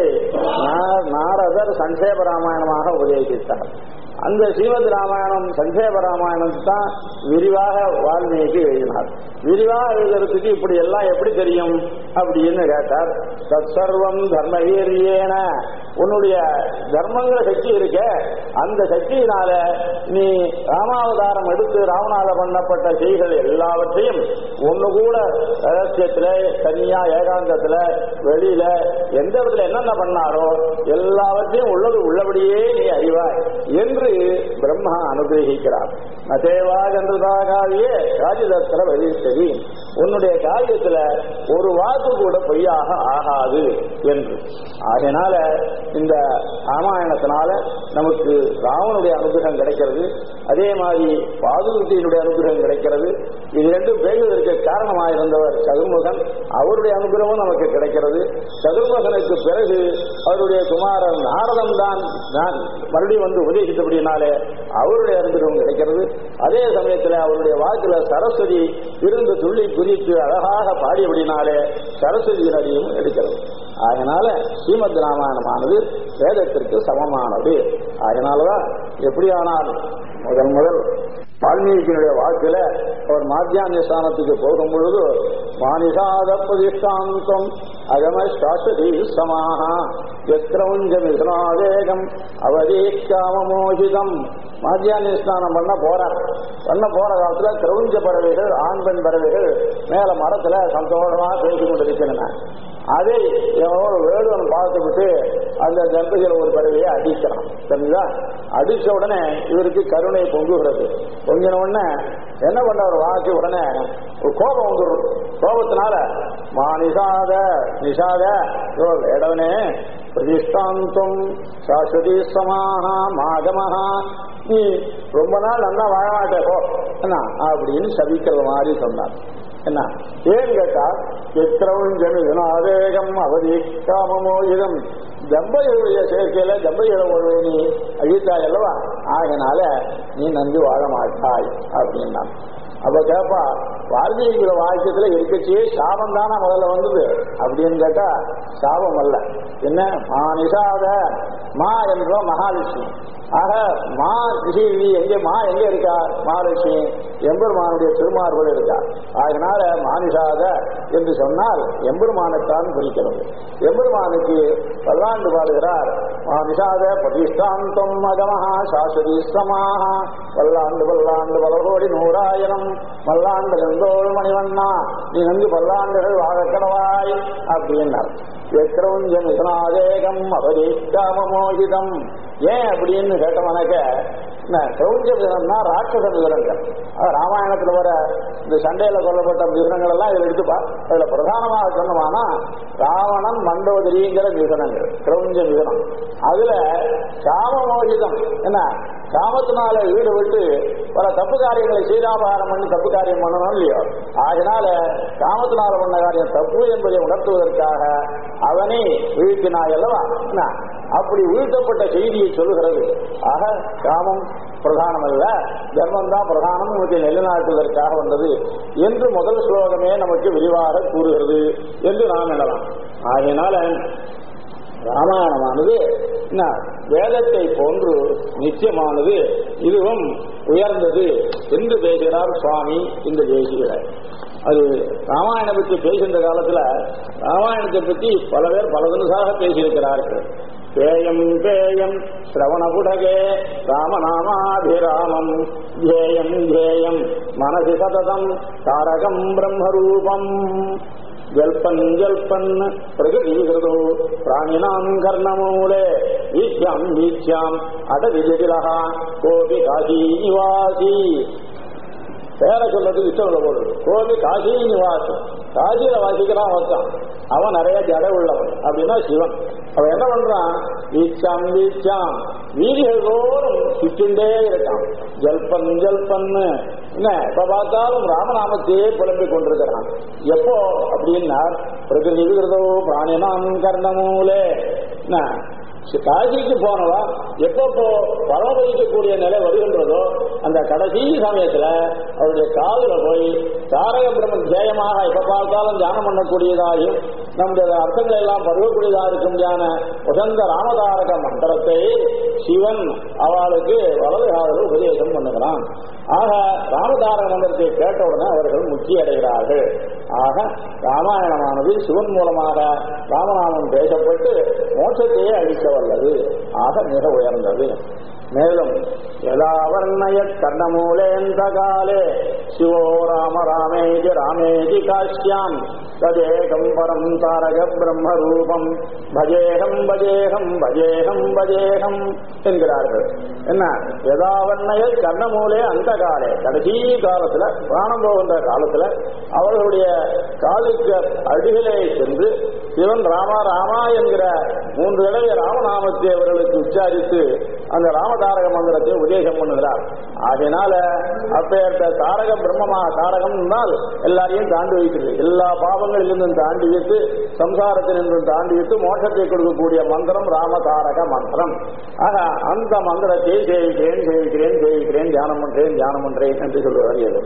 நாரதர் சங்கேப ராமாயணமாக உபதேசித்தார் அந்த ஸ்ரீமத் ராமாயணம் சங்கேப ராமாயணம் தான் விரிவாக வால்மீகி எழுதினார் விரிவாக எழுதுறதுக்கு இப்படி எல்லாம் எப்படி தெரியும் அப்படின்னு கேட்டார் தற்சர்வம் தர்மவீரியேன உன்னுடைய தர்மங்கிற சக்தி இருக்க அந்த சக்தியினால நீ ராமாவதாரம் எடுத்து ராவணால பண்ணப்பட்ட செய்கள் எல்லாவற்றையும் ஒண்ணு கூட ரகசியத்துல தனியா ஏகாந்தத்துல வெளியில எந்த இடத்துல என்னென்ன பண்ணாரோ எல்லாவற்றையும் உள்ளது உள்ளபடியே நீ அறிவாய் என்று பிரம்மா அனுகிரகிக்கிறார் நதேவாக என்றதாகாவியே ராஜதத்திர வெளியிட்டது உன்னுடைய காரியத்துல ஒரு வாக்கு கூட பொய்யாக ஆகாது என்று ஆகையினால இந்த ராமாயணத்தினால நமக்கு ராவனுடைய அனுகிரகம் கிடைக்கிறது அதே மாதிரி பாதுகத்தினுடைய அனுகிரகம் கிடைக்கிறது இது ரெண்டும் பேசுவதற்கு காரணமாக இருந்தவர் சதுர்முகன் அவருடைய அனுகிரகமும் நமக்கு கிடைக்கிறது சதுர்முகனுக்கு பிறகு அவருடைய குமாரன் நாரதம் தான் நான் மறுபடியும் வந்து உபதேசித்தபடினாலே அவருடைய அனுகிரகம் கிடைக்கிறது அதே சமயத்தில் அவருடைய வாக்குல சரஸ்வதி இருந்து துள்ளி குறித்து அழகாக பாடியபடினாலே சரஸ்வதியினரையும் எடுக்கிறது அதனால ஸ்ரீமத் ராமாயணமானது வேதத்திற்கு சமமானது அதனாலதான் எப்படியானால் முதல் முதல் வால்மீகியினுடைய வாக்குல அவர் மாத்தியானிய ஸ்தானத்துக்கு போகும் பொழுது மானிசாத பிரதிஷ்டாந்தம் அகம சாஸ்வதி சமாக எத்திரவுஞ்ச மிஸ்ராவேகம் அவதீக்காமமோசிதம் மாத்தியானிய ஸ்நானம் பண்ண போறார் பண்ண போற காலத்துல கிரௌஞ்ச பறவைகள் ஆண் பெண் பறவைகள் மேல மரத்துல சந்தோஷமா பேசிக் கொண்டிருக்கின்றன அதை ஒரு வேடுவன் பார்த்து விட்டு அந்த தம்பதியில் ஒரு பறவையை அடிக்கிறான் சரிங்களா அடிச்ச உடனே இவருக்கு கருணை பொங்குகிறது பொங்கின உடனே என்ன பண்ண ஒரு வாசி உடனே ஒரு கோபம் வந்துடும் கோபத்தினால மா நிசாத நிசாத வேடவனே பிரதிஷ்டாந்தம் சாஸ்வதி சமாக மாகமஹா நீ ரொம்ப நாள் நல்லா வாழ மாட்டே போ என்ன அப்படின்னு சபிக்கிற மாதிரி சொன்னார் என்ன ஏன் கேட்டா எத்திரவும் ஜமிதனாவேகம் அவதி காமமோகிதம் தம்பதிகளுடைய சேர்க்கையில தம்பதிகளை ஒரு நீ அழித்தாய் அல்லவா ஆகினால நீ நன்றி வாழ மாட்டாய் அப்படின்னா அப்ப கேப்பா வால்மீகிற வாக்கியத்துல இருக்கச்சே சாபம் தானே முதல்ல வந்தது அப்படின்னு கேட்டா சாபம் அல்ல என்ன மானிஷாத மா என்றோ மகாலட்சுமி ஆக மா ரிஷி எங்கே மா எங்க இருக்கா மகாலட்சுமி எம்பெருமானுடைய திருமார்பல் இருக்கா அதனால மானிஷாத என்று சொன்னால் எம்பெருமானைத்தான் குறிக்கிறது எம்பெருமானுக்கு பல்லாண்டு பாடுகிறார் மானிஷாத பிரதிஷ்டாந்தம் மகமஹா சாஸ்வதி சமாக பல்லாண்டு பல்லாண்டு பலகோடி நூறாயிரம் பல்லாண்டு செந்தோள் மணிவண்ணா நீ நன்கு பல்லாண்டுகள் வாழக்கடவாய் அப்படின்னார் எக்ரௌஞ்சம் இதனாதேகம் அபதீஷ்டாமமோகிதம் ஏன் அப்படின்னு கேட்டவனக்க கிரௌஞ்ச மிதம்னா ராட்சச மிதனங்கள் ராமாயணத்துல வர இந்த சண்டையில கொல்லப்பட்ட மிதனங்கள் எல்லாம் இதுல எடுத்துப்பா அதுல பிரதானமாக சொன்னமானா ராவணன் மண்டோதரிங்கிற மிதனங்கள் கிரௌஞ்ச மிதனம் அதுல காமமோகிதம் என்ன காமத்தினால ஈடுபட்டு பல தப்பு காரியங்களை சீதாபகாரம் பண்ணி தப்பு காரியம் பண்ணணும் இல்லையோ அதனால காமத்தினால பண்ண காரியம் தப்பு என்பதை உணர்த்துவதற்காக அவனை வீழ்த்தினாய் அல்லவா என்ன? அப்படி வீழ்த்தப்பட்ட செய்தியை சொல்லுகிறது ஆக காமம் பிரதானம் அல்ல தர்மம் தான் பிரதானம் நமக்கு நிலைநாட்டுவதற்காக வந்தது என்று முதல் ஸ்லோகமே நமக்கு விரிவாக கூறுகிறது என்று நாம் எண்ணலாம் ஆகையினால ராமாயணமானது என்ன, வேதத்தை போன்று நித்தியமானது இதுவும் உயர்ந்தது என்று பேசுகிறார் சுவாமி இந்த தேசிகர் அது ராமாயணம் பற்றி பேசுகின்ற காலத்துல ராமாயணத்தை பற்றி பல பேர் பல தினசாக பேசியிருக்கிறார்கள் பேயம் பேயம் சிரவணபுடகே ராமநாமாபிராமம் ஜேயம் ஜேயம் மனசி சததம் தாரகம் பிரம்மரூபம் ஜல்பன் ஜல்பன் பிரகதீகிருதோ பிராணினாம் கர்ணமூலே வீச்சாம் வீச்சாம் அடவிஜதிலகா கோபி காசி நிவாசி பேரை சொல்றதுக்கு இஷ்டம் உள்ள போடுறது கோபி காசி நிவாசம் காசியில வாசிக்கிறான் ஒருத்தன் அவன் நிறைய ஜட உள்ளவன் அப்படின்னா சிவன் அவன் என்ன பண்றான் வீச்சாம் வீச்சாம் வீதிகள் தோறும் சுற்றுண்டே இருக்கான் ஜல்பன் ஜல்பன்னு என்ன இப்ப பார்த்தாலும் ராமநாமத்தையே புலம்பிக் கொண்டிருக்கிறான் எப்போ அப்படின்னா பிரகிருதி விகிருதோ பிராணினாம் கர்ணமூலே என்ன காசிக்கு போனவா எப்பப்போ பரமபதிக்கக்கூடிய நிலை வருகின்றதோ அந்த கடைசி சமயத்துல அவருடைய காதுல போய் தாரக பிரம்மன் ஜெயமாக எப்ப பார்த்தாலும் தியானம் பண்ணக்கூடியதாயும் நம்முடைய அர்த்தங்கள் எல்லாம் பருவக்கூடியதாக இருக்கும் தியான உசந்த ராமதாரக மந்திரத்தை சிவன் அவளுக்கு வலது காதல உபதேசம் பண்ணுகிறான் ஆக ராமதாரக மந்திரத்தை கேட்டவுடனே அவர்கள் முக்தி அடைகிறார்கள் ஆக ராமாயணமானது சிவன் மூலமாக ராமநாமம் பேசப்பட்டு மோட்சத்தையே அளிக்க வல்லது ஆக மிக உயர்ந்தது மேலும் யதாவர்ணய கர்ணமூலேந்த காலே சிவோ ராம ராமேஜி ராமேஜி காஷ்யாம் ததேகம் பரம் தாரக பிரம்ம ரூபம் பஜேகம் பஜேகம் பஜேகம் பஜேகம் என்கிறார்கள் என்ன யதாவர்ணய கர்ணமூலே அந்த காலே கடைசி காலத்துல பிராணம் போகின்ற காலத்துல அவர்களுடைய காலுக்கு அடிகளே சென்று சிவன் ராமா ராமா என்கிற மூன்று தடவை ராமநாமத்தை அவர்களுக்கு உச்சாரித்து அந்த ராமதாரக மந்திரத்தை உபதேசம் பண்ணுகிறார் அதனால அப்பேற்ற தாரக பிரம்மமா தாரகம் எல்லாரையும் தாண்டி வைக்கிறது எல்லா பாவங்களிலிருந்தும் தாண்டி வைத்து சம்சாரத்திலிருந்தும் தாண்டி வைத்து மோட்சத்தை கொடுக்கக்கூடிய மந்திரம் ராமதாரக மந்திரம் ஆக அந்த மந்திரத்தை சேவிக்கிறேன் சேவிக்கிறேன் சேவிக்கிறேன் தியானம் பண்றேன் தியானம் பண்றேன் என்று சொல்லுவார் இது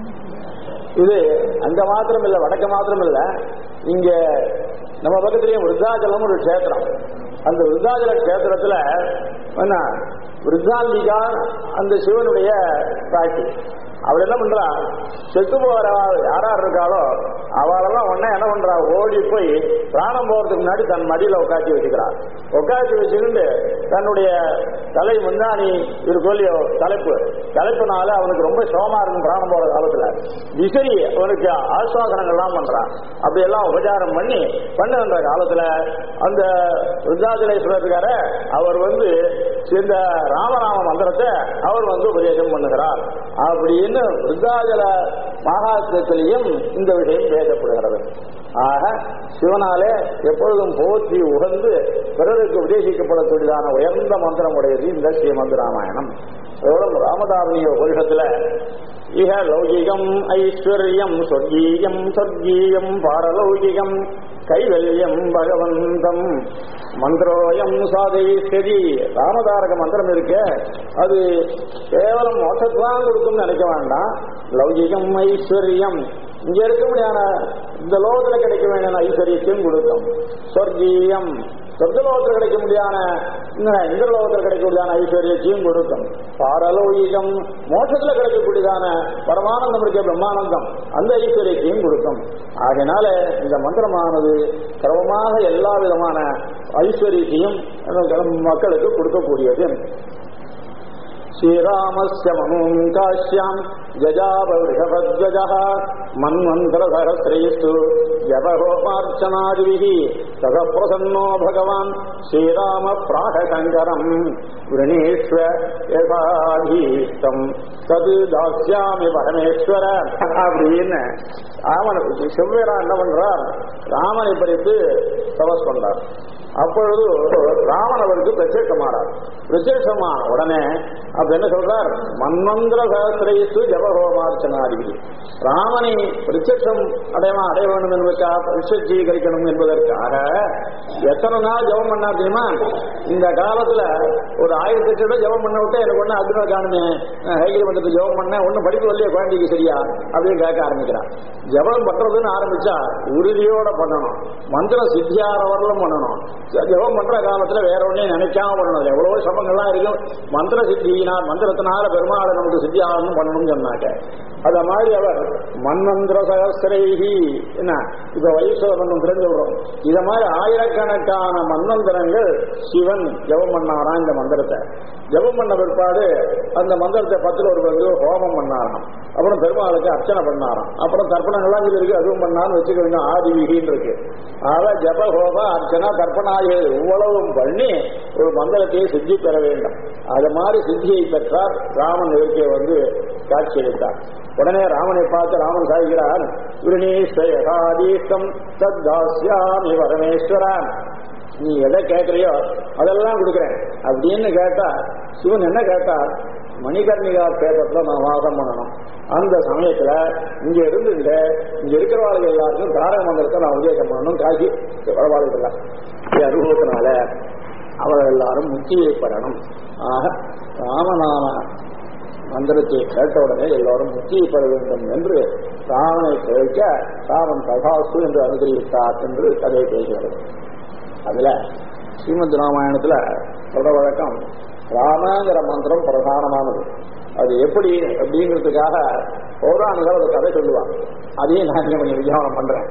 இது அங்க மாத்திரம் இல்ல வடக்க மாத்திரம் இல்ல இங்க நம்ம பக்கத்திலேயே விருத்தாச்சலம் ஒரு கஷேத்திரம் அந்த விருத்தாச்சல கஷேத்திரத்துல என்ன விருத்தாம்பிகா அந்த சிவனுடைய காட்சி அவள் என்ன பண்றா செத்து போகிற யாரா இருக்காளோ அவளெல்லாம் உடனே என்ன பண்றா ஓடி போய் பிராணம் போறதுக்கு முன்னாடி தன் மடியில உட்காத்தி வச்சுக்கிறாள் உட்காத்தி வச்சுக்கிட்டு தன்னுடைய தலை முந்தானி இருக்கோ இல்லையோ தலைப்பு தலைப்புனால அவனுக்கு ரொம்ப சோமா இருக்கும் பிராணம் போற காலத்துல விசிறி அவனுக்கு ஆஸ்வாசனங்கள்லாம் பண்றான் அப்படி எல்லாம் உபச்சாரம் பண்ணி பண்ணுகின்ற காலத்துல அந்த விருத்தாச்சலேஸ்வரர் இருக்கார அவர் வந்து இந்த ராமநாம மந்திரத்தை அவர் வந்து உபதேசம் பண்ணுகிறார் அப்படின்னு விருத்தாச்சல மகாத்மத்திலையும் இந்த விஷயம் பேசப்படுகிறது ஆக சிவனாலே எப்பொழுதும் போற்றி உகந்து பிறருக்கு உபதேசிக்கப்படக்கூடியதான உயர்ந்த மந்திரம் உடையது இந்த ஸ்ரீமந்த் ராமாயணம் அதோட ராமதாரணிய உபரிஷத்துல இஹ லௌகிகம் ஐஸ்வர்யம் சொர்க்கீயம் சொர்க்கீயம் பாரலௌகிகம் கைவல்யம் பகவந்தம் மந்திரோயம் சாதயிஸ்ததி ராமதாரக மந்திரம் இருக்கே அது கேவலம் மோட்சத்தான் கொடுக்கும்னு நினைக்க வேண்டாம் லௌகிகம் ஐஸ்வர்யம் இங்க இருக்க முடியாத இந்த லோகத்துல கிடைக்க வேண்டிய ஐஸ்வர்யத்தையும் கொடுக்கும் சொர்க்கீயம் சொர்க்கலோகத்தில் கிடைக்க முடியாத இந்த லோகத்தில் கிடைக்க முடியாத ஐஸ்வர்யத்தையும் கொடுக்கும் பாரலௌகிகம் மோட்சத்துல கிடைக்கக்கூடியதான பரமானந்தம் இருக்க பிரம்மானந்தம் அந்த ஐஸ்வர்யத்தையும் கொடுக்கும் ஆகையினால இந்த மந்திரமானது கிரமமாக எல்லா விதமான ஐஸ்வர்யத்தையும் மக்களுக்கு கொடுக்கக்கூடியது ஸ்ரீராமஸ்ய மனோம் காஷ்யாம் ஜஜாபவృషభధ్వஜ மன்வந்தரசஹசிரேஸ்து ஜபஹோமார்ச்சனாதிபிः தத பிரசன்னோ பகவான் ஸ்ரீராம பிராகசங்கரம் விரணீஸ்வ யதாதீஷ்டம் தது தாஸ்யாமி பரமேஸ்வர அப்படின்னு ராமன் செவ்வேரா என்ன பண்றார் ராமனை பறித்து தபஸ் பண்றார் அப்பொழுது ராமன் அவருக்கு பிரத்யட்சமானார் பிரத்யட்சமான உடனே அப்ப என்ன சொல்றார் மன்வந்திர சகசிரேசு ஜபஹோமார்ச்சனாதிபதி ராமனை பிரத்யட்சம் அடையமா அடைய வேண்டும் என்பதற்காக விஸ்வஜீகரிக்கணும் என்பதற்காக எத்தனை நாள் ஜபம் பண்ணா தெரியுமா இந்த காலத்துல ஒரு ஆயிரத்தி எட்டு ரூபாய் ஜபம் பண்ண விட்டு எனக்கு ஒண்ணு அர்ஜுன காணுமே ஹைகிரி மன்றத்துக்கு ஜபம் பண்ண ஒன்னும் படிப்பு வரலையே குழந்தைக்கு சரியா அப்படின்னு கேட்க ஆரம்பிக்கிறான் ஜபம் பண்றதுன்னு ஆரம்பிச்சா உறுதியோட பண்ணணும் மந்திர சித்தியார வரலும் பண்ணணும் ஜபம் பண்ற காலத்துல வேற ஒன்னையும் நினைக்காம பண்ணணும் எவ்வளவோ சபங்கள்லாம் இருக்கும் மந்திர சித்தியினால் மந்திரத்தினால பெருமாளை நமக்கு சித்தியாகணும் பண்ணணும்னு சொன்னாங்க அத மாதிரி அவர் மன்மந்திர சகசிரைஹி என்ன இப்ப வைஸ்வர மன்மந்திரம் சொல்றோம் இத மாதிரி ஆயிரக்கணக்கான மன்மந்திரங்கள் சிவன் ஜபம் பண்ணாராம் இந்த மந்திரத்தை ஜபம் பண்ண பிற்பாடு அந்த மந்திரத்தை பத்துல ஒரு பங்கு ஹோமம் பண்ணாராம் அப்புறம் பெருமாளுக்கு அர்ச்சனை பண்ணாராம் அப்புறம் தர்ப்பணங்கள்லாம் இதுல இருக்கு அதுவும் பண்ணான்னு வச்சுக்க வேண்டும் ஆதி விகின்னு இருக்கு ஆக ஜப ஹோம அர்ச்சனா தர்ப்பணாகிய இவ்வளவும் பண்ணி ஒரு மந்திரத்தையே சித்தி பெற வேண்டும் அது மாதிரி சித்தியை பெற்றார் ராமன் இருக்கே வந்து காட்சி அளித்தார் உடனே ராமனை பார்த்து ராமன் சாய்கிறார் விருணீஸ்வரம் தத்தாஸ்யாமி பரமேஸ்வரன் நீ எதை கேட்கறியோ அதெல்லாம் கொடுக்குறேன் அப்படின்னு கேட்டா சிவன் என்ன கேட்டா மணிகர்ணிகா கேட்டத்துல நான் வாசம் பண்ணணும் அந்த சமயத்துல இங்க இருந்துட்டு இங்க இருக்கிறவாளுகள் எல்லாருக்கும் தாரக மந்திரத்தை நான் உபதேசம் பண்ணணும் காசி வரவாளுகள் அனுபவத்தினால அவர்கள் எல்லாரும் முக்தியை பெறணும் ஆக ராமநாம மந்திரத்தை கேட்ட உடனே எல்லாரும் முக்தியை பெற வேண்டும் என்று ராமனை கேட்க ராமன் தகாசு என்று அனுகிரகித்தார் என்று கதை பேசுகிறது அதுல ஸ்ரீமத் ராமாயணத்துல சொல்ற வழக்கம் ராமங்கிற மந்திரம் பிரதானமானது அது எப்படி அப்படிங்கிறதுக்காக பௌராணிகள் ஒரு கதை சொல்லுவாங்க அதையும் நான் இங்க கொஞ்சம் விஜயானம் பண்றேன்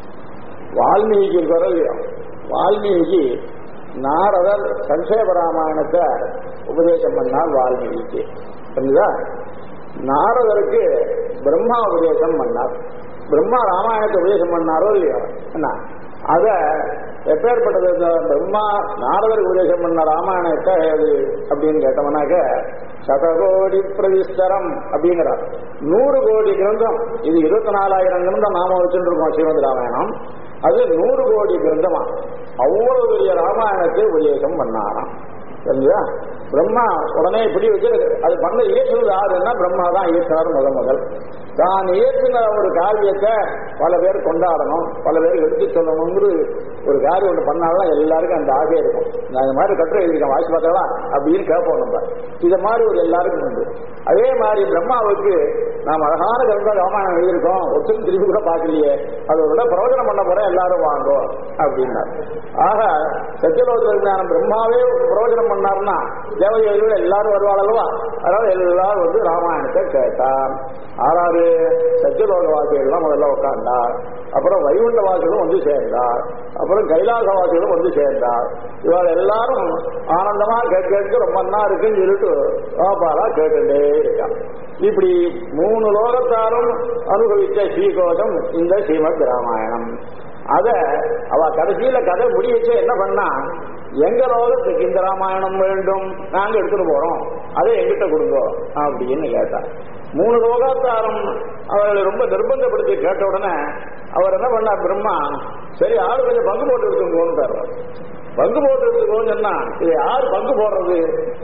வால்மீகி இருக்கிற வால்மீகி நாரதர் சங்கேப ராமாயணத்தை உபதேசம் பண்ணார் வால்மீகிக்கு புரிஞ்சுதா நாரதருக்கு பிரம்மா உபதேசம் பண்ணார் பிரம்மா ராமாயணத்தை உபதேசம் பண்ணாரோ இல்லையோ என்ன அத எப்பேற்பட்டது இந்த பிரம்மா நாரதர் உபதேசம் பண்ண ராமாயணத்தை அது அப்படின்னு கேட்டோம்னாக்க சதகோடி பிரவிஸ்தரம் அப்படிங்கிறார் நூறு கோடி கிரந்தம் இது இருபத்தி நாலாயிரம் கிரந்தம் நாம வச்சுட்டு இருக்கோம் ஸ்ரீமத் ராமாயணம் அது நூறு கோடி கிரந்தமா அவ்வளவு பெரிய ராமாயணத்தை உபதேசம் பண்ணாராம் சரிங்களா பிரம்மா உடனே இப்படி வச்சு அது பண்ண இயற்றுவது யாருன்னா பிரம்மா தான் இயற்றினார் முதல் முதல் தான் இயற்றின ஒரு காரியத்தை பல பேர் கொண்டாடணும் பல பேர் எடுத்து சொல்லணுங்கிற ஒரு காரியம் ஒன்று பண்ணாலும் எல்லாருக்கும் அந்த ஆசை இருக்கும் நான் இந்த மாதிரி கட்டுரை எழுதிருக்கேன் வாசி பார்த்தாலா அப்படின்னு கேட்போம் நம்ம இதை மாதிரி ஒரு எல்லாருக்கும் உண்டு அதே மாதிரி பிரம்மாவுக்கு நாம் அழகான கருந்தா ராமாயணம் எழுதியிருக்கோம் ஒருத்தரும் திரும்பி கூட பார்க்கலையே அது ஒரு பிரயோஜனம் பண்ண போற எல்லாரும் வாங்கோ அப்படின்னார் ஆக சத்தியலோகத்தில் ஞானம் பிரம்மாவே பிரயோஜனம் பண்ணார்னா தேவதைகள் எல்லாரும் வருவாள் அல்லவா அதனால எல்லாரும் வந்து ராமாயணத்தை கேட்டான் ஆறாறு சத்தியலோக வாசிகள்லாம் முதல்ல உட்கார்ந்தார் அப்புறம் வைகுண்ட வாசிகளும் வந்து சேர்ந்தார் அப்புறம் கைலாச வாசிகளும் வந்து சேர்ந்தார் இவள் எல்லாரும் ஆனந்தமா கேட்க கேட்க ரொம்ப நல்லா இருக்குன்னு சொல்லிட்டு பாப்பாரா கேட்டுட்டே இருக்கான் இப்படி மூணு லோகத்தாரும் அனுபவித்த ஸ்ரீகோஷம் இந்த ஸ்ரீமத் ராமாயணம் அத அவ கடைசியில கதை முடிவச்சு என்ன பண்ணா எங்க லோகத்துக்கு இந்த ராமாயணம் வேண்டும் நாங்க எடுத்துட்டு போறோம் அதை எங்கிட்ட கொடுங்க அப்படின்னு கேட்டா மூணு லோகாத்தாரம் அவர்களை ரொம்ப நிர்பந்தப்படுத்தி கேட்ட உடனே அவர் என்ன பண்ணார் பிரம்மா சரி ஆளு கொஞ்சம் பங்கு போட்டு இருக்குங்கன்னு தருவார் பங்கு போட்டுருக்கோம் சொன்னா இது யார் பங்கு போடுறது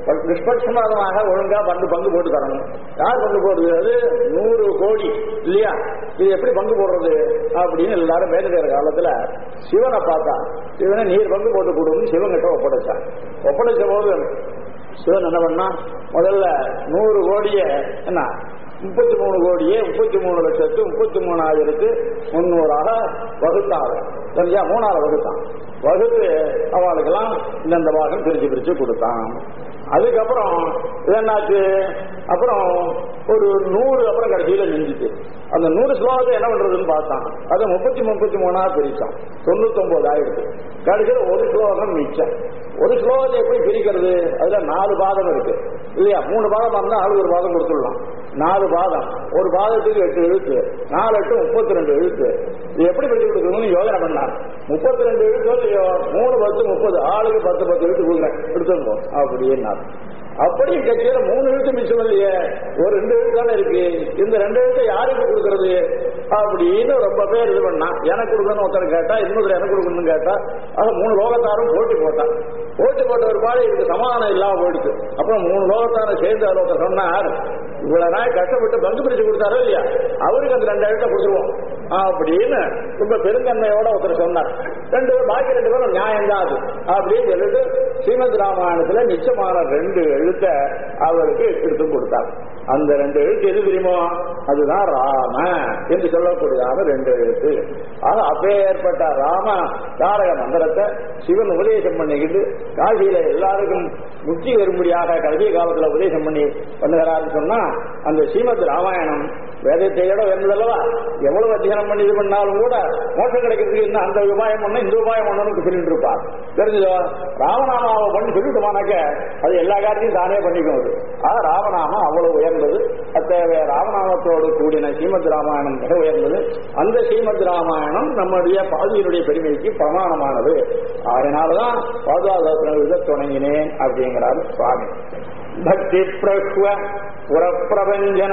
நிஷ்பட்சமாக ஒழுங்கா பங்கு பங்கு போட்டு தரணும் யார் பங்கு போடுறது அது நூறு கோடி இல்லையா இது எப்படி பங்கு போடுறது அப்படின்னு எல்லாரும் வேண்டுகிற காலத்துல சிவனை பார்த்தா சிவனை நீர் பங்கு போட்டு கொடுன்னு சிவன்கிட்ட ஒப்படைச்சான் ஒப்படைச்ச போது சிவன் என்ன பண்ணா முதல்ல நூறு கோடிய என்ன முப்பத்தி மூணு கோடியே முப்பத்தி மூணு லட்சத்து முப்பத்தி மூணாயிரத்து முன்னூறாக வகுத்தாங்க சரியா மூணாவது வகுத்தான் வகுத்து அவளுக்கெல்லாம் இந்தந்த பாகம் பிரிச்சு பிரிச்சு கொடுத்தான் அதுக்கப்புறம் இது என்னாச்சு அப்புறம் ஒரு நூறு அப்புறம் கடைசியில நின்றுச்சு அந்த நூறு ஸ்லோகத்தை என்ன பண்றதுன்னு பார்த்தான் அதை முப்பத்தி முப்பத்தி மூணா பிரிச்சான் தொண்ணூத்தி ஒன்பது ஆயிடுச்சு கடைசியில் ஒரு ஸ்லோகம் மிச்சம் ஒரு ஸ்லோகத்தை எப்படி பிரிக்கிறது அதுல நாலு பாதம் இருக்கு இல்லையா மூணு பாதம் இருந்தா ஆளு ஒரு பாதம் கொடுத்துடலாம் நாலு பாதம் ஒரு பாதத்துக்கு எட்டு எழுத்து நாலு எட்டு முப்பத்தி ரெண்டு எழுத்து இது எப்படி பிரிச்சு கொடுக்கணும்னு யோசனை பண்ணார் முப்பத்தி ரெண்டு எழுத்து இல்லையோ மூணு பத்து முப்பது ஆளுக்கு பத்து பத்து எழுத்து கொடுக்குறேன் எடுத்துக்கோ அப்படின்னார் அப்படி கட்சியில மூணு எழுத்து மிச்சம் இல்லையே ஒரு ரெண்டு எழுத்து தானே இருக்கு இந்த ரெண்டு எழுத்தை யாருக்கு கொடுக்கறது அப்படின்னு ரொம்ப பேர் இது பண்ணா எனக்கு கொடுக்கணும் ஒருத்தர் கேட்டா இன்னொருத்தர் எனக்கு கொடுக்கணும்னு கேட்டா ஆக மூணு லோகத்தாரும் போட்டி போட்டான் போட்டி போட்ட ஒரு பாடு இதுக்கு சமாதானம் இல்லாம போயிடுச்சு அப்புறம் மூணு லோகத்தாரும் சேர்ந்து அதில் ஒருத்தர் சொன்னார் இவ்வளவு நாள் கஷ்டப்பட்டு பங்கு பிரிச்சு கொடுத்தாரோ இல்லையா அவருக்கு அந்த ரெண்டு எழுத்தை கொடுத்துருவோம் அப்படின்னு ரொம்ப பெருந்தன்மையோட ஒருத்தர் சொன்னார் ரெண்டு பேரும் பாக்கி ரெண்டு பேரும் நியாயம் தான் அது அப்படின்னு சொல்லிட்டு ஸ்ரீமத் ராமாயணத்துல மிச்சமான ரெண்டு எழுத்த அவருக்கு எடுத்து கொடுத்தார் அந்த ரெண்டு எழுத்து எது தெரியுமோ அதுதான் ராம என்று சொல்லக்கூடியதான ரெண்டு எழுத்து ஆக அப்பேற்பட்ட ராம தாரக மந்திரத்தை சிவன் உபதேசம் பண்ணிக்கிட்டு காசியில எல்லாருக்கும் முக்தி வரும்படியாக கல்வி காலத்துல உபதேசம் பண்ணி பண்ணுகிறாருன்னு சொன்னா அந்த ஸ்ரீமத் ராமாயணம் வேதத்தையோட வேண்டதல்லவா எவ்வளவு அத்தியானம் பண்ணி இது பண்ணாலும் கூட மோட்சம் கிடைக்கிறதுக்கு இன்னும் அந்த உபாயம் பண்ண இந்த உபாயம் பண்ணணும்னு சொல்லிட்டு இருப்பார் தெரிஞ்சதோ ராமநாமாவை பண்ணி சொல்லிட்டோமானாக்க அது எல்லா காரியத்தையும் தானே பண்ணிக்கும் அது ஆக ராமநாமம் அவ்வளவு உயர்ந்தது அத்தகைய ராமநாமத்தோடு கூடின ஸ்ரீமத் ராமாயணம் மிக உயர்ந்தது அந்த ஸ்ரீமத் ராமாயணம் நம்முடைய பாதியினுடைய பெருமைக்கு பிரமாணமானது அதனாலதான் பாதுகாப்பு இதை தொடங்கினேன் அப்படிங்கிறார் சுவாமி பக்தி பிரஹ்வ புறப்பிரபஞ்சன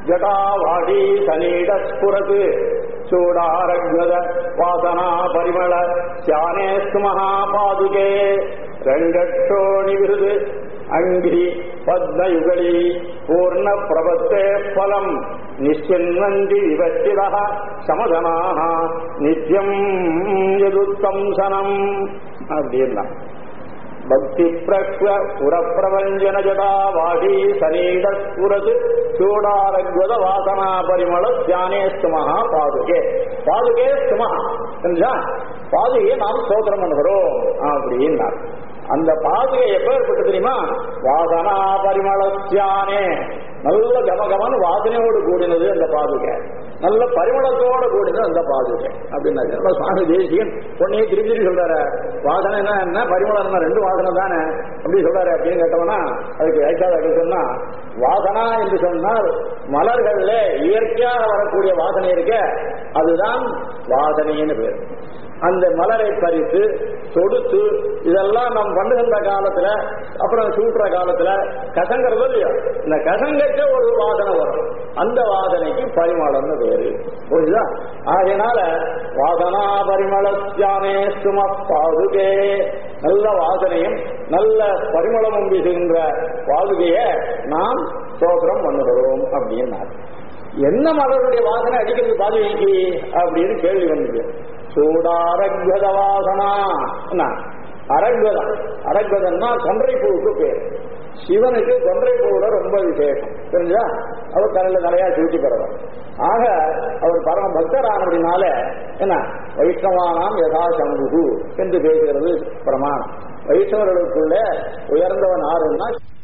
ஜடாவாடி சனீட ஸ்புரது சூடாரக்வத வாசனா பரிமள சியானேஸ்து மகாபாதுகே ரெங்கட்டோணி விருது அங்கி பத்மயுகலி பூர்ண பிரபத்தே பலம் நிச்சின்வந்தி விபத்திதா சமதனாக நித்தியம் எதுத்தம்சனம் அப்படின்னா பக்தி பிரக்வ புறப்பிரபஞ்சன ஜடா வாடி சனீட ஸ்புரது சூடாரக்வத வாசனா பரிமள தியானே ஸ்துமஹா பாதுகே பாதுகே ஸ்துமஹா தெரிஞ்சா பாதுகையை நாம் சோதனம் பண்ணுகிறோம் அப்படின்னா அந்த பாதுகை எப்ப ஏற்பட்டு தெரியுமா வாசனா பரிமளத்தியானே நல்ல கமகமான வாசனையோடு கூடினது அந்த பாதுகை நல்ல பரிமளத்தோட கூடினது அந்த பாதுகை அப்படின்னா சுவாமி தேசியன் பொண்ணையே திரும்பி திரும்பி சொல்றாரு வாசனை என்ன பரிமளம் என்ன ரெண்டு வாசனை தானே அப்படி சொல்றாரு அப்படின்னு கேட்டவனா அதுக்கு வியாக்கியாத சொன்னா வாசனா என்று சொன்னால் மலர்கள்ல இயற்கையாக வரக்கூடிய வாசனை இருக்க அதுதான் வாசனைன்னு பேர் அந்த மலரை பறித்து தொடுத்து இதெல்லாம் நாம் பண்ணுகின்ற காலத்துல அப்புறம் சூட்டுற காலத்துல கசங்கிறது இல்லையா இந்த கசங்கச்ச ஒரு வாசனை வரும் அந்த வாசனைக்கு பரிமளம்னு பேரு புரியுதா ஆகையினால வாசனா பரிமளத்தியானே சும பாதுகே நல்ல வாசனையும் நல்ல பரிமளமும் வீசுகின்ற பாதுகைய நாம் சோதனம் பண்ணுகிறோம் அப்படின்னார் என்ன மலருடைய வாசனை அடிக்கிறது பாதுகைக்கு அப்படின்னு கேள்வி வந்தது சூடாரக்வத வாசனா என்ன அரக்வதம் அரக்வதம்னா கொன்றை பூவுக்கு பேர் சிவனுக்கு கொன்றை பூவோட ரொம்ப விசேஷம் தெரிஞ்சா அவர் தலையில நிறையா சூட்டி பெறவர் ஆக அவர் பரம பக்தரானபடினால என்ன வைஷ்ணவானாம் யதா சம்புகு என்று பேசுகிறது பிரமாணம் வைஷ்ணவர்களுக்குள்ள உயர்ந்தவன் ஆறுன்னா